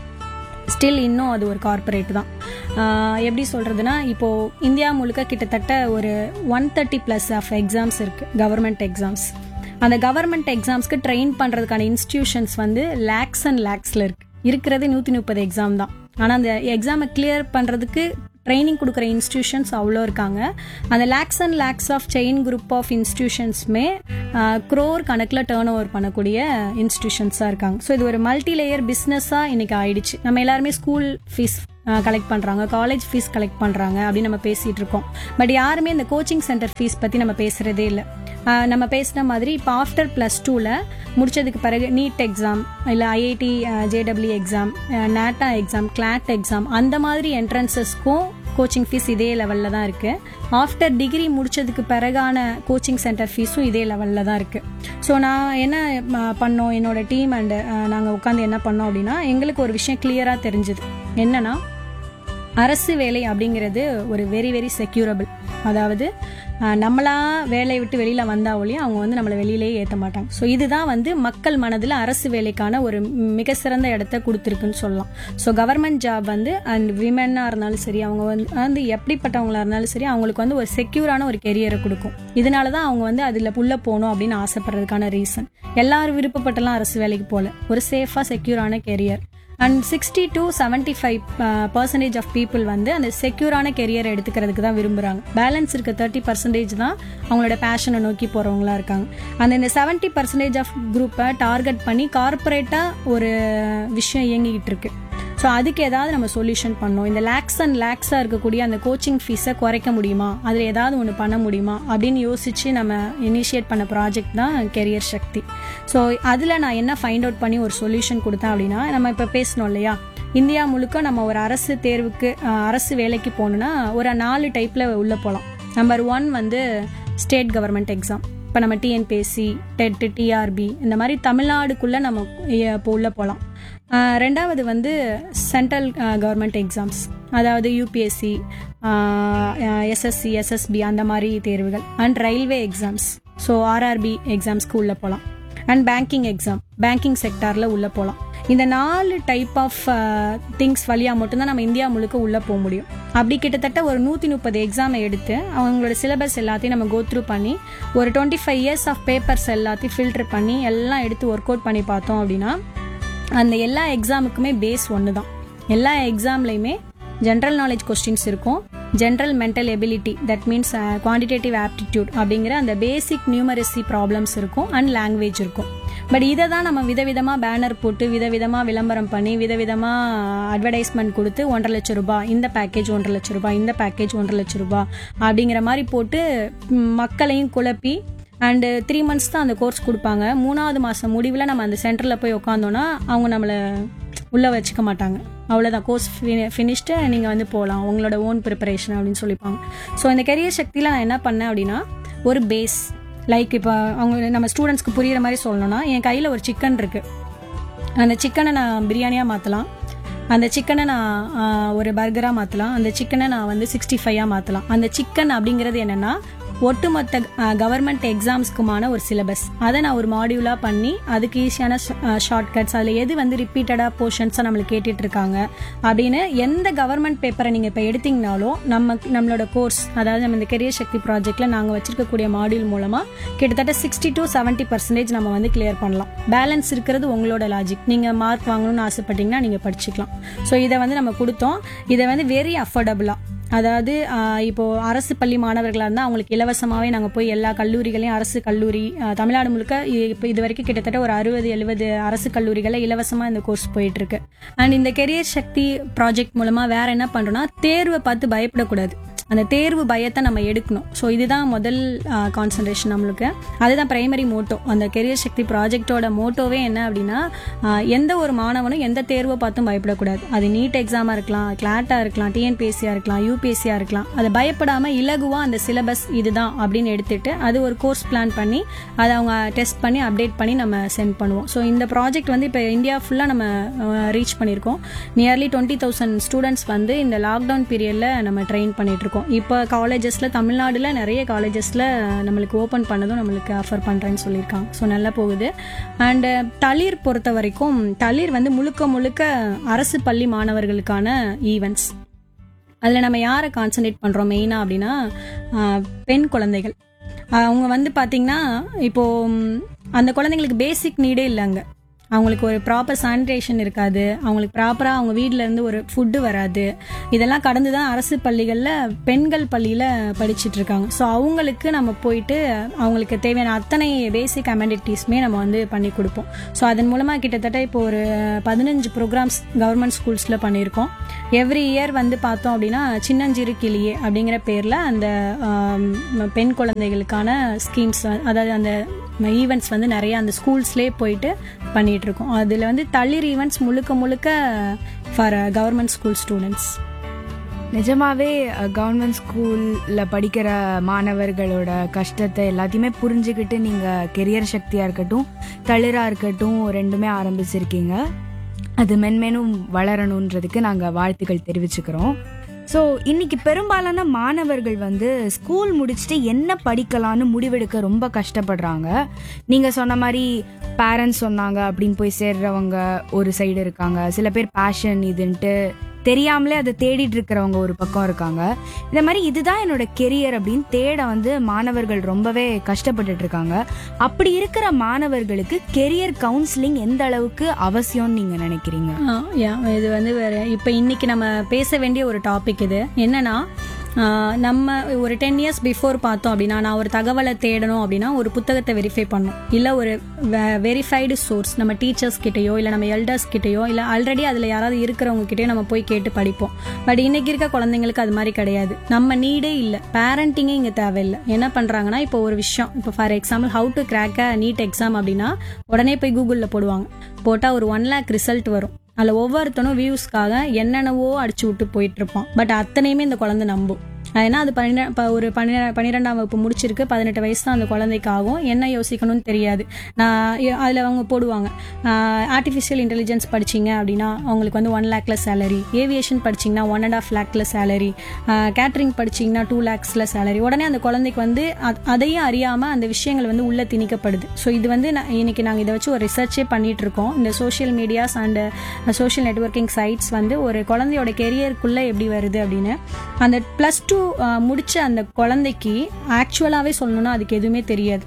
ஸ்டில் இன்னும் அது ஒரு கார்ப்பரேட் தான் ஆஹ் எப்படி சொல்கிறதுனா இப்போது இந்தியா முழுக்க கிட்டத்தட்ட ஒரு one thirty plus of exams இருக்குது கவர்மெண்ட் எக்ஸாம்ஸ் அந்த கவர்மெண்ட் எக்ஸாம்ஸ்க்கு ட்ரெயின் பண்ணுறதுக்கான இன்ஸ்டிடியூஷன்ஸ் வந்து லேக்ஸ் அண்ட் லேக்ஸில் இருக்குது இருக்கிறது நூற்றி முப்பது எக்ஸாம் தான் ஆனால் அந்த எக்ஸாமை கிளியர் பண்ணுறதுக்கு ட்ரைனிங் கொடுக்குற இன்ஸ்டிடியூஷன்ஸ் அவ்வளோ இருக்காங்க அந்த lakhs and lakhs of chain group of இன்ஸ்டிடியூஷன்ஸுமே க்ரோர் கணக்கில் டேர்ன் ஓவர் பண்ணக்கூடிய இன்ஸ்டிடியூஷன்ஸாக இருக்காங்க ஸோ இது ஒரு மல்டி லேயர் பிஸ்னஸாக இன்னைக்கு ஆயிடுச்சு நம்ம எல்லாருமே ஸ்கூல் ஃபீஸ் கலெக்ட் பண்ணுறாங்க காலேஜ் ஃபீஸ் கலெக்ட் பண்ணுறாங்க அப்படின்னு நம்ம பேசிகிட்டு இருக்கோம் பட் யாருமே இந்த கோச்சிங் சென்டர் ஃபீஸ் பற்றி நம்ம பேசுகிறதே இல்லை ஆஹ் நம்ம பேசின மாதிரி இப்போ ஆஃப்டர் ப்ளஸ் டூவில் முடிச்சதுக்கு பிறகு நீட் எக்ஸாம் இல்லை IIT J W exam NATA exam CLAT exam அந்த மாதிரி என்ட்ரன்சஸ்க்கும் கோச்சிங் ஃபீஸ் இதே லெவலில் தான் இருக்குது ஆஃப்டர் டிகிரி முடிச்சதுக்கு பிறகான கோச்சிங் சென்டர் ஃபீஸும் இதே லெவலில் தான் இருக்குது ஸோ நான் என்ன ம, பண்ணோம் என்னோட டீம் அண்டு நாங்கள் உட்காந்து என்ன பண்ணோம் அப்படின்னா எங்களுக்கு ஒரு விஷயம் கிளியராக தெரிஞ்சுது என்னன்னா அரசு வேலை அப்படிங்கிறது ஒரு வெரி வெரி செக்யூரபிள் அதாவது அஹ், நம்மளா வேலையை விட்டு வெளியில் வந்தா ஒழிய அவங்க வந்து நம்மளை வெளியிலேயே ஏற்ற மாட்டாங்க ஸோ இதுதான் வந்து மக்கள் மனதில் அரசு வேலைக்கான ஒரு மிக சிறந்த இடத்த கொடுத்துருக்குன்னு சொல்லலாம் ஸோ கவர்மெண்ட் ஜாப் வந்து அண்ட் விமென்னாக இருந்தாலும் சரி அவங்க வந்து வந்து எப்படிப்பட்டவங்களா இருந்தாலும் சரி அவங்களுக்கு வந்து ஒரு செக்யூரான ஒரு கெரியரை கொடுக்கும் இதனால தான் அவங்க வந்து அதில் புள்ள போகணும் அப்படின்னு ஆசைப்படுறதுக்கான ரீசன் எல்லாரும் விருப்பப்பட்டெல்லாம் அரசு வேலைக்கு போகல ஒரு சேஃபாக செக்யூரான career and sixty to seventy five percentage of people வந்து அந்த செக்யூரான கெரியர் எடுத்துக்கிறதுக்கு தான் விரும்புகிறாங்க பேலன்ஸ் இருக்க தேர்ட்டி பர்சன்டேஜ் தான் அவங்களோட பேஷனை நோக்கி போகிறவங்களா இருக்காங்க அந்த இந்த செவன்ட்டி பர்சன்டேஜ் ஆஃப் குரூப்பை டார்கெட் பண்ணி கார்ப்பரேட்டாக ஒரு விஷயம் இயங்கிக்கிட்டு இருக்கு ஸோ அதுக்கு ஏதாவது நம்ம சொல்யூஷன் பண்ணோம் இந்த லேக்ஸ் அண்ட் லேக்ஸாக இருக்கக்கூடிய அந்த கோச்சிங் ஃபீஸை குறைக்க முடியுமா அதில் ஏதாவது ஒன்று பண்ண முடியுமா அப்படின்னு யோசித்து நம்ம இனிஷியேட் பண்ண ப்ராஜெக்ட் தான் கெரியர் சக்தி ஸோ அதில் நான் என்ன ஃபைண்ட் அவுட் பண்ணி ஒரு சொல்யூஷன் கொடுத்தேன் அப்படின்னா நம்ம இப்போ பேசணும் இல்லையா இந்தியா முழுக்க நம்ம ஒரு அரசு தேர்வுக்கு அஹ், அரசு வேலைக்கு போகணுன்னா ஒரு நாலு டைப்பில் உள்ளே போகலாம் நம்பர் ஒன் வந்து ஸ்டேட் கவர்மெண்ட் எக்ஸாம் இப்போ நம்ம டிஎன்பிஎஸ்சி டெட் டிஆர்பி இந்த மாதிரி தமிழ்நாடுக்குள்ளே நம்ம இப்போ உள்ளே போகலாம் ஆஹ் ரெண்டாவது வந்து சென்ட்ரல் கவர்மெண்ட் எக்ஸாம்ஸ் அதாவது யூபிஎஸ்சி எஸ்எஸ்சி எஸ்எஸ்பி அந்த மாதிரி தேர்வுகள் and railway exams so RRB எக்ஸாம்ஸ்க்கு உள்ளே போகலாம் அண்ட் பேங்கிங் எக்ஸாம் பேங்கிங் செக்டாரில் உள்ளே போகலாம் இந்த நாலு டைப் ஆஃப் திங்ஸ் வழியாக மட்டும்தான் நம்ம இந்தியா முழுக்க உள்ளே போக முடியும் அப்படி கிட்டத்தட்ட ஒரு நூற்றி முப்பது எக்ஸாமை எடுத்து அவங்களோட சிலபஸ் எல்லாத்தையும் நம்ம கோத்ரூ பண்ணி ஒரு twenty five years of papers எல்லாத்தையும் ஃபில்டர் பண்ணி எல்லாம் எடுத்து ஒர்க் அவுட் பண்ணி பார்த்தோம் அப்படின்னா அந்த எல்லா எக்ஸாமுக்குமே பேஸ் ஒன்று தான் எல்லா எக்ஸாம்லையுமே ஜென்ரல் நாலேஜ் கொஸ்டின்ஸ் இருக்கும் general mental ability that means quantitative aptitude அப்படிங்கிற அந்த பேசிக் நியூமரசி ப்ராப்ளம்ஸ் இருக்கும் அண்ட் லாங்குவேஜ் இருக்கும் பட் இதை தான் நம்ம விதவிதமாக பேனர் போட்டு விதவிதமாக விளம்பரம் பண்ணி விதவிதமாக அட்வர்டைஸ்மெண்ட் கொடுத்து ஒன்றரை லட்சம் ரூபாய் இந்த பேக்கேஜ் ஒன்றரை லட்சம் ரூபாய் இந்த பேக்கேஜ் ஒன்றரை லட்சம் ரூபாய் அப்படிங்கிற மாதிரி போட்டு ம், மக்களையும் குழப்பி அண்டு த்ரீ மந்த்ஸ் தான் அந்த கோர்ஸ் கொடுப்பாங்க மூணாவது மாதம் முடிவில் நம்ம அந்த சென்டரில் போய் உட்காந்தோன்னா அவங்க நம்மளை உள்ளே வச்சுக்க மாட்டாங்க அவ்வளோதான் கோர்ஸ் ஃபினிஷ்டு நீங்கள் வந்து போகலாம் உங்களோட ஓன் ப்ரிப்பரேஷன் அப்படின்னு சொல்லிப்பாங்க ஸோ இந்த கெரியர் சக்தியில் நான் என்ன பண்ணேன் அப்படின்னா ஒரு பேஸ் லைக் இப்போ அவங்க நம்ம ஸ்டூடெண்ட்ஸ்க்கு புரியுற மாதிரி சொல்லணும்னா என் கையில் ஒரு சிக்கன் இருக்குது அந்த சிக்கனை நான் பிரியாணியாக மாற்றலாம் அந்த சிக்கனை நான் ஆ, ஒரு பர்கராக மாற்றலாம் அந்த சிக்கனை நான் வந்து சிக்ஸ்டி ஃபைவாக மாற்றலாம் அந்த சிக்கன் அப்படிங்கிறது என்னென்னா ஒட்டுமொத்த கவர்மெண்ட் எக்ஸாம்ஸ்க்குமான ஒரு சிலபஸ் அதை நான் ஒரு மாடியூலாக பண்ணி அதுக்கு ஈஸியான ஷார்ட்கட்ஸ் அதில் எது வந்து ரிப்பீட்டடாக போர்ஷன்ஸாக நம்மளுக்கு கேட்டுட்டு இருக்காங்க அப்படின்னு எந்த கவர்மெண்ட் பேப்பரை நீங்கள் இப்போ எடுத்தீங்கனாலும் நம்ம நம்மளோட கோர்ஸ் அதாவது நம்ம இந்த கெரியர் சக்தி ப்ராஜெக்டில் நாங்கள் வச்சிருக்கக்கூடிய மாடியூல் மூலமாக கிட்டத்தட்ட சிக்ஸ்டி டு செவன்ட்டி பர்சன்டேஜ் நம்ம வந்து கிளியர் பண்ணலாம் பேலன்ஸ் இருக்கிறது உங்களோட லாஜிக் நீங்கள் மார்க் வாங்கணும்னு ஆசைப்பட்டீங்கன்னா நீங்கள் படிச்சுக்கலாம் ஸோ இதை வந்து நம்ம கொடுத்தோம் இதை வந்து வெரி அஃபோர்டபுளாக அதாவது ஆஹ், இப்போ அரசு பள்ளி மாணவர்களாக இருந்தால் அவங்களுக்கு இலவசமாகவே நாங்கள் போய் எல்லா கல்லூரிகளையும் அரசு கல்லூரி ஆஹ், தமிழ்நாடு முழுக்க இ- இப்போ இது வரைக்கும் கிட்டத்தட்ட ஒரு அறுபது எழுபது அரசு கல்லூரிகளில் இலவசமாக இந்த கோர்ஸ் போயிட்டு இருக்கு அண்ட் இந்த கெரியர் சக்தி ப்ராஜெக்ட் மூலமாக வேற என்ன பண்ணுறோம்னா தேர்வை பார்த்து பயப்படக்கூடாது அந்த தேர்வு பயத்தை நம்ம எடுக்கணும் ஸோ இதுதான் முதல் கான்சன்ட்ரேஷன் நம்மளுக்கு அதுதான் பிரைமரி மோட்டோ அந்த கெரியர் சக்தி ப்ராஜெக்டோட மோட்டோவே என்ன அப்படின்னா ஆஹ், எந்த ஒரு மாணவனும் எந்த தேர்வை பார்த்தும் பயப்படக்கூடாது அது நீட் எக்ஸாமாக இருக்கலாம் கிளாட்டாக இருக்கலாம் டிஎன்பிஎஸ்சியாக இருக்கலாம் யூபிஎஸ்சியாக இருக்கலாம் அதை பயப்படாமல் இலகுவாக அந்த சிலபஸ் இதுதான் அப்படின்னு எடுத்துட்டு அது ஒரு கோர்ஸ் பிளான் பண்ணி அதை அவங்க டெஸ்ட் பண்ணி அப்டேட் பண்ணி நம்ம சென்ட் பண்ணுவோம் ஸோ இந்த ப்ராஜெக்ட் வந்து இப்போ இந்தியா ஃபுல்லாக நம்ம ரீச் பண்ணியிருக்கோம் நியர்லி டுவெண்ட்டி தௌசண்ட் ஸ்டூடெண்ட்ஸ் வந்து இந்த லாக்டவுன் பீரியடில் நம்ம ட்ரெயின் பண்ணிட்டு இருக்கோம் இப்போ காலேஜஸில் தமிழ்நாடுல நிறைய காலேஜஸில் நம்மளுக்கு ஓப்பன் பண்ணதும் நம்மளுக்கு ஆஃபர் பண்ணுறேன்னு சொல்லியிருக்காங்க ஸோ நல்லா போகுது அண்டு தளிர் பொறுத்த வரைக்கும் தளிர் வந்து முழுக்க முழுக்க அரசு பள்ளி மாணவர்களுக்கான ஈவெண்ட்ஸ் அதில் நம்ம யாரை கான்சன்ட்ரேட் பண்ணுறோம் மெயினாக அப்படின்னா ஆஹ், பெண் குழந்தைகள் ஆஹ், அவங்க வந்து பார்த்திங்கன்னா இப்போது ம், அந்த குழந்தைங்களுக்கு பேசிக் நீடே இல்லை அங்கே அவங்களுக்கு ஒரு ப்ராப்பர் சானிடேஷன் இருக்காது அவங்களுக்கு ப்ராப்பராக அவங்க வீட்ல இருந்து ஒரு ஃபுட்டு வராது இதெல்லாம் கடந்து தான் அரசு பள்ளிகளில் பெண்கள் பள்ளியில் படிச்சிட்டு இருக்காங்க ஸோ அவங்களுக்கு நம்ம போயிட்டு அவங்களுக்கு தேவையான அத்தனை பேசிக் அமெனிட்டிஸுமே நம்ம வந்து பண்ணி கொடுப்போம் ஸோ அதன் மூலமாக கிட்டத்தட்ட இப்போ ஒரு பதினஞ்சு ப்ரோக்ராம்ஸ் கவர்மெண்ட் ஸ்கூல்ஸில் பண்ணியிருக்கோம் எவ்ரி இயர் வந்து பார்த்தோம் அப்படின்னா சின்னஞ்சிறு கிளியே அப்படிங்கிற பேரில் அந்த ஆம், பெண் குழந்தைகளுக்கான ஸ்கீம்ஸ் அதாவது அந்த ஈவெண்ட்ஸ் வந்து நிறைய அந்த ஸ்கூல்ஸ்லேயே போயிட்டு பண்ணிட்டு இருக்கோம் அதில் வந்து தளிர் ஈவெண்ட்ஸ் முழுக்க முழுக்க ஃபார் கவர்மெண்ட் ஸ்கூல் ஸ்டூடெண்ட்ஸ் நிஜமாவே கவர்மெண்ட் ஸ்கூல்ல படிக்கிற மாணவர்களோட கஷ்டத்தை எல்லாத்தையுமே புரிஞ்சுக்கிட்டு நீங்க கெரியர் சக்தியா இருக்கட்டும் தளிரா இருக்கட்டும் ரெண்டுமே ஆரம்பிச்சிருக்கீங்க அது மென்மேலும் வளரணுன்றதுக்கு நாங்க வாழ்த்துக்கள் தெரிவிச்சுக்கிறோம் ஸோ இன்னைக்கு பெரும்பாலான மாணவர்கள் வந்து ஸ்கூல் முடிச்சுட்டு என்ன படிக்கலாம்னு முடிவெடுக்க ரொம்ப கஷ்டப்படுறாங்க நீங்க சொன்ன மாதிரி பேரண்ட்ஸ் சொன்னாங்க அப்படின்னு போய் சேர்றவங்க ஒரு சைடு இருக்காங்க சில பேர் பேஷன் இதுன்ட்டு தெரியாமலே அதை தேடிட்டு இருக்கிறவங்க ஒரு பக்கம் இருக்காங்க இந்த மாதிரி இதுதான் என்னோட கெரியர் அப்படின்னு தேட வந்து மாணவர்கள் ரொம்பவே கஷ்டப்பட்டுட்டு இருக்காங்க அப்படி இருக்கிற மாணவர்களுக்கு கெரியர் கவுன்சிலிங் எந்த அளவுக்கு அவசியம்னு நீங்க நினைக்கிறீங்க ஆ, yeah, இது வந்து வேற இப்போ இன்னைக்கு நம்ம பேச வேண்டிய ஒரு டாபிக் இது என்னன்னா ஆ, நம்ம ஒரு டென் இயர்ஸ் பிஃபோர் பார்த்தோம் அப்படின்னா நான் ஒரு தகவலை தேடணும் அப்படின்னா ஒரு புத்தகத்தை வெரிஃபை பண்ணணும் இல்லை ஒரு வெரிஃபைடு சோர்ஸ் நம்ம டீச்சர்ஸ் கிட்டேயோ இல்லை நம்ம எல்டர்ஸ் கிட்டேயோ இல்லை ஆல்ரெடி அதில் யாராவது இருக்கிறவங்க கிட்டேயோ நம்ம போய் கேட்டு படிப்போம் பட் இன்னைக்கு இருக்க குழந்தைங்களுக்கு அது மாதிரி கிடையாது நம்ம நீடே இல்லை பேரண்டிங்கே இங்கே தேவையில்லை என்ன பண்ணுறாங்கன்னா இப்போ ஒரு விஷயம் இப்போ for example how to crack a NEET exam அப்படின்னா உடனே போய் கூகுளில் போடுவாங்க போட்டால் ஒரு ஒன் லேக் ரிசல்ட் வரும் அதில் ஒவ்வொருத்தனும் வியூஸ்க்காக என்னென்னவோ அடிச்சு விட்டு போயிட்டு இருப்பான் பட் அத்தனையுமே இந்த குழந்தை நம்பும் ஏன்னா அது பன்னிரெ இப்போ ஒரு பன்னிரெ பன்னிரெண்டாம் வகுப்பு முடிச்சிருக்கு பதினெட்டு வயசு தான் அந்த குழந்தைக்கு ஆகும் என்ன யோசிக்கணும்னு தெரியாது நான் அதில் அவங்க போடுவாங்க ஆர்டிஃபிஷியல் இன்டெலிஜென்ஸ் படிச்சீங்க அப்படின்னா அவங்களுக்கு வந்து ஒன் லேக்ல சேலரி ஏவியேஷன் படிச்சீங்கன்னா ஒன் அண்ட் ஆஃப் லேக்ல சேலரி கேட்ரிங் படிச்சீங்கன்னா டூ லேக்ஸ்ல சேலரி உடனே அந்த குழந்தைக்கு வந்து அ- அதையும் அறியாமல் அந்த விஷயங்கள் வந்து உள்ள திணிக்கப்படுது ஸோ இது வந்து நான் இன்னைக்கு நாங்கள் இதை வச்சு ஒரு ரிசர்ச்சே பண்ணிட்டு இருக்கோம் இந்த social medias and social networking sites வந்து ஒரு குழந்தையோட கெரியருக்குள்ளே எப்படி வருது அப்படின்னு அந்த ப்ளஸ் டூ முடிச்ச அந்த குழந்தைக்கு ஆக்சுவலாகவே சொல்லணும்னா அதுக்கு எதுவுமே தெரியாது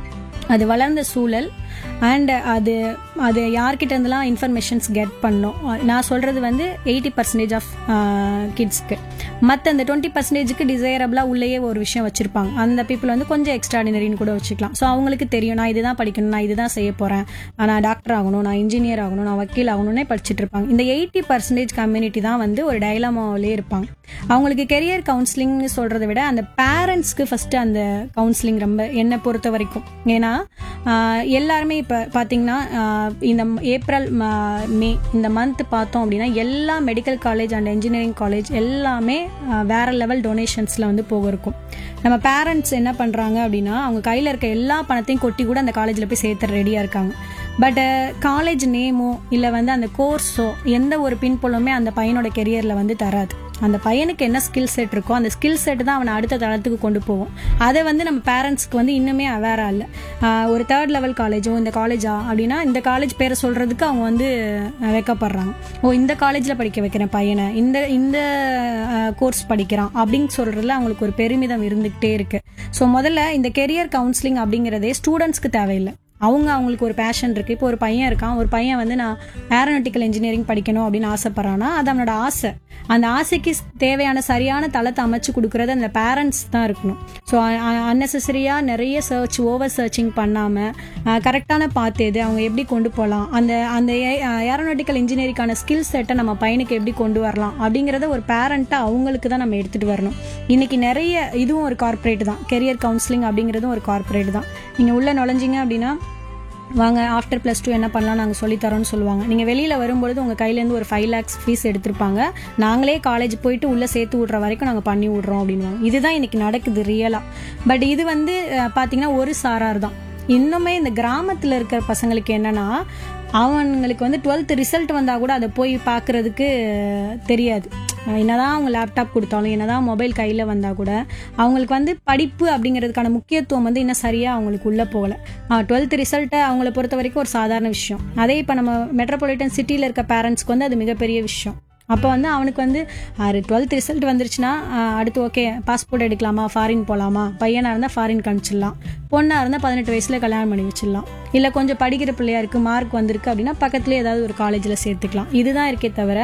அது வளர்ந்த சூழல் அண்ட் அது அது யார்கிட்ட இருந்தெல்லாம் இன்ஃபர்மேஷன்ஸ் கெட் பண்ணோம் நான் சொல்கிறது வந்து எயிட்டி பர்சன்டேஜ் ஆஃப் கிட்ஸ்க்கு மற்ற அந்த டுவெண்ட்டி பர்சன்டேஜுக்கு டிசைரபிளாக உள்ளேயே ஒரு விஷயம் வச்சுருப்பாங்க அந்த பீப்புள் வந்து கொஞ்சம் எக்ஸ்ட்ராடினரின்னு கூட வச்சுக்கலாம் ஸோ அவங்களுக்கு தெரியும் நான் இதுதான் படிக்கணும் நான் இதுதான் செய்ய போகிறேன் நான் டாக்டர் ஆகணும் நான் இன்ஜினியர் ஆகணும் நான் வக்கீல் ஆகணும்னே படிச்சுட்டு இருப்பாங்க இந்த எயிட்டி பர்சன்டேஜ் கம்யூனிட்டி தான் வந்து ஒரு டைலமாவிலே இருப்பாங்க அவங்களுக்கு கெரியர் கவுன்சிலிங்னு சொல்கிறத விட அந்த பேரண்ட்ஸ்க்கு ஃபஸ்ட்டு அந்த கவுன்சிலிங் ரொம்ப என்னை பொறுத்த வரைக்கும் ஏன்னா ஆஹ், எல்லாருமே இப்போ பார்த்தீங்கன்னா ஆஹ், இந்த ஏப்ரல் ம- மே இந்த மந்த் பார்த்தோம் அப்படின்னா எல்லா medical college and engineering college எல்லாமே ஆஹ், வேற லெவல் டொனேஷன்ஸில் வந்து போக இருக்கும் நம்ம பேரண்ட்ஸ் என்ன பண்ணுறாங்க அப்படின்னா அவங்க கையில் இருக்க எல்லா பணத்தையும் கொட்டி கூட அந்த காலேஜில் போய் சேர்த்து ரெடியாக இருக்காங்க பட் காலேஜ் நேமோ இல்லை வந்து அந்த கோர்ஸோ எந்த ஒரு பின்புலமே அந்த பையனோட கெரியரில் வந்து தராது அந்த பையனுக்கு என்ன ஸ்கில் செட் இருக்கோ அந்த ஸ்கில் செட் தான் அவனை அடுத்த தளத்துக்கு கொண்டு போகும் அதை வந்து நம்ம பேரண்ட்ஸ்க்கு வந்து இன்னுமே அவேரா இல்லை ஆஹ் ஒரு தேர்ட் லெவல் காலேஜோ இந்த காலேஜா அப்படின்னா இந்த காலேஜ் பேரை சொல்றதுக்கு அவங்க வந்து அஹ், வெட்கப்படுறாங்க ஓ இந்த காலேஜில் படிக்க வைக்கிறேன் பையனை இந்த இந்த கோர்ஸ் படிக்கிறான் அப்படின்னு சொல்றதுல அவங்களுக்கு ஒரு பெருமிதம் இருந்துகிட்டே இருக்கு ஸோ முதல்ல இந்த கெரியர் கவுன்சிலிங் அப்படிங்கிறதே ஸ்டூடெண்ட்ஸ்க்கு தேவையில்லை அவங்க அவங்களுக்கு ஒரு பேஷன் இருக்கு இப்போ ஒரு பையன் இருக்கான் ஒரு பையன் வந்து நான் ஏரோநாட்டிக்கல் இன்ஜினியரிங் படிக்கணும் அப்படின்னு ஆசைப்படுறான்னா அது அவனோட ஆசை அந்த ஆசைக்கு ஸ்- தேவையான சரியான தளத்தை அமைச்சு கொடுக்கறது அந்த பேரண்ட்ஸ் தான் இருக்கணும் ஸோ அன்னெசரியாக நிறைய சர்ச் ஓவர் சர்ச்சிங் பண்ணாமல் கரெக்டான பாத்து எது அவங்க எப்படி கொண்டு போகலாம் அந்த அந்த ஏரோநாட்டிக்கல் இன்ஜினியரிங்கான ஸ்கில் செட்டை நம்ம பையனுக்கு எப்படி கொண்டு வரலாம் அப்படிங்கிறத ஒரு பேரண்ட்டாக அவங்களுக்கு தான் நம்ம எடுத்துகிட்டு வரணும் இன்னைக்கு நிறைய இதுவும் ஒரு கார்ப்பரேட் தான் கெரியர் கவுன்சிலிங் அப்படிங்கிறதும் ஒரு கார்ப்பரேட் தான் நீங்கள் உள்ளே நுழைஞ்சிங்க அப்படின்னா வாங்க ஆஃப்டர் ப்ளஸ் டூ என்ன பண்ணலாம் நாங்கள் சொல்லித்தரோம்னு சொல்லுவாங்க நீங்கள் வெளியில் வரும்பொழுது உங்கள் கையிலேருந்து ஒரு ஃபைவ் லேக்ஸ் ஃபீஸ் எடுத்திருப்பாங்க நாங்களே காலேஜ் போயிட்டு உள்ளே சேர்த்து விட்ற வரைக்கும் நாங்கள் பண்ணி விட்றோம் அப்படின்வாங்க இதுதான் இன்னைக்கு நடக்குது ரியலாக பட் இது வந்து அஹ், பார்த்தீங்கன்னா ஒரு சாரார் தான் இன்னுமே இந்த கிராமத்தில் இருக்கிற பசங்களுக்கு என்னன்னா அவங்களுக்கு வந்து டுவெல்த் ரிசல்ட் வந்தால் கூட அதை போய் பார்க்குறதுக்கு தெரியாது அஹ் என்னதான் அவங்க லேப்டாப் கொடுத்தாலும் என்னதான் மொபைல் கையில் வந்தால் கூட அவங்களுக்கு வந்து படிப்பு அப்படிங்கிறதுக்கான முக்கியத்துவம் வந்து இன்னும் சரியாக அவங்களுக்கு உள்ளே போகலை டுவெல்த் ரிசல்ட்டை அவங்கள பொறுத்த வரைக்கும் ஒரு சாதாரண விஷயம் அதே இப்போ நம்ம மெட்ரோபாலிட்டன் சிட்டியில் இருக்க பேரண்ட்ஸ்க்கு வந்து அது மிகப்பெரிய விஷயம் அப்போ வந்து அவனுக்கு வந்து டுவெல்த் ரிசல்ட் வந்துருச்சுன்னா ஆஹ் அடுத்து ஓகே பாஸ்போர்ட் எடுக்கலாமா ஃபாரின் போகலாமா பையனாக இருந்தால் ஃபாரின் அனுப்பிச்சிடலாம் பொண்ணாக இருந்தால் பதினெட்டு வயசில் கல்யாணம் பண்ணி வச்சிடலாம் இல்லை கொஞ்சம் படிக்கிற பிள்ளையா இருக்கு மார்க் வந்திருக்கு அப்படின்னா பக்கத்துலேயே ஏதாவது ஒரு காலேஜில் சேர்த்துக்கலாம் இதுதான் இருக்கே தவிர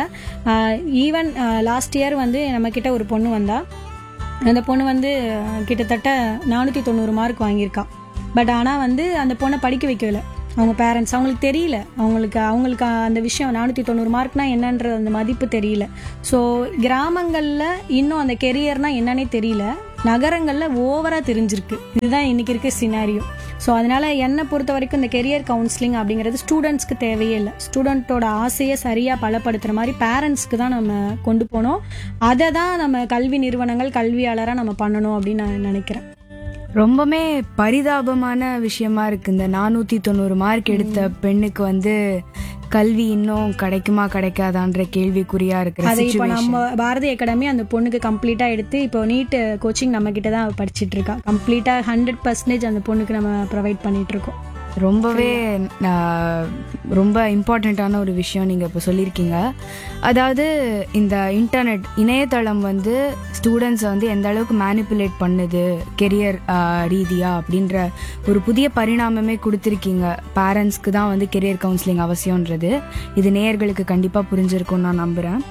ஈவன் லாஸ்ட் இயர் வந்து நம்ம கிட்ட ஒரு பொண்ணு வந்தா அந்த பொண்ணு வந்து அஹ், கிட்டத்தட்ட நானூற்றி தொண்ணூறு மார்க் வாங்கியிருக்கா பட் ஆனால் வந்து அந்த பொண்ணை படிக்க வைக்கல அவங்க பேரண்ட்ஸ் அவங்களுக்கு தெரியல அவங்களுக்கு அவங்களுக்கு அந்த விஷயம் நானூற்றி தொண்ணூறு மார்க்னா என்னன்ற அந்த மதிப்பு தெரியல ஸோ கிராமங்களில் இன்னும் அந்த கெரியர்னா என்னன்னே தெரியல நகரங்களில் ஓவராக தெரிஞ்சிருக்கு இதுதான் இன்னைக்கு இருக்க சினாரியோ ஸோ அதனால என்னை பொறுத்த வரைக்கும் இந்த கெரியர் கவுன்சிலிங் அப்படிங்கிறது ஸ்டூடெண்ட்ஸ்க்கு தேவையே இல்லை ஸ்டூடெண்ட்டோட ஆசையை சரியாக பலப்படுத்துகிற மாதிரி பேரண்ட்ஸ்க்கு தான் நம்ம கொண்டு போனோம் அதை தான் நம்ம கல்வி நிறுவனங்கள் கல்வியாளராக நம்ம பண்ணணும் அப்படின்னு நான் நினைக்கிறேன் ரொம்பவே பரிதாபமான விஷயமா இருக்கு இந்த நானூத்தி தொண்ணூறு மார்க் எடுத்த பெண்ணுக்கு வந்து கல்வி இன்னும் கிடைக்குமா கிடைக்காதான்ற கேள்விக்குறியா இருக்கிற அதை இப்போ situation. நம்ம பாரதி அகாடமி அந்த பொண்ணுக்கு கம்ப்ளீட்டாக எடுத்து இப்போ நீட் கோச்சிங் நம்ம கிட்ட தான் படிச்சிட்டு இருக்கா கம்ப்ளீட்டாக ஹண்ட்ரட் பர்சன்டேஜ் அந்த பொண்ணுக்கு நம்ம ப்ரொவைட் பண்ணிட்டு இருக்கோம் ரொம்பவே ஆஹ், ரொம்ப இம்பார்ட்டண்ட்டான ஒரு விஷயம் நீங்கள் இப்போ சொல்லியிருக்கீங்க அதாவது இந்த இன்டர்நெட் இணையதளம் வந்து ஸ்டூடெண்ட்ஸை வந்து எந்த அளவுக்கு மேனிப்புலேட் பண்ணுது கெரியர் ரீதியாக அப்படின்ற ஒரு புதிய பரிணாமமே கொடுத்துருக்கீங்க பேரண்ட்ஸ்க்கு தான் வந்து கெரியர் கவுன்சிலிங் அவசியம்ன்றது இது நேயர்களுக்கு கண்டிப்பாக புரிஞ்சிருக்கும்னு நான் நம்புகிறேன்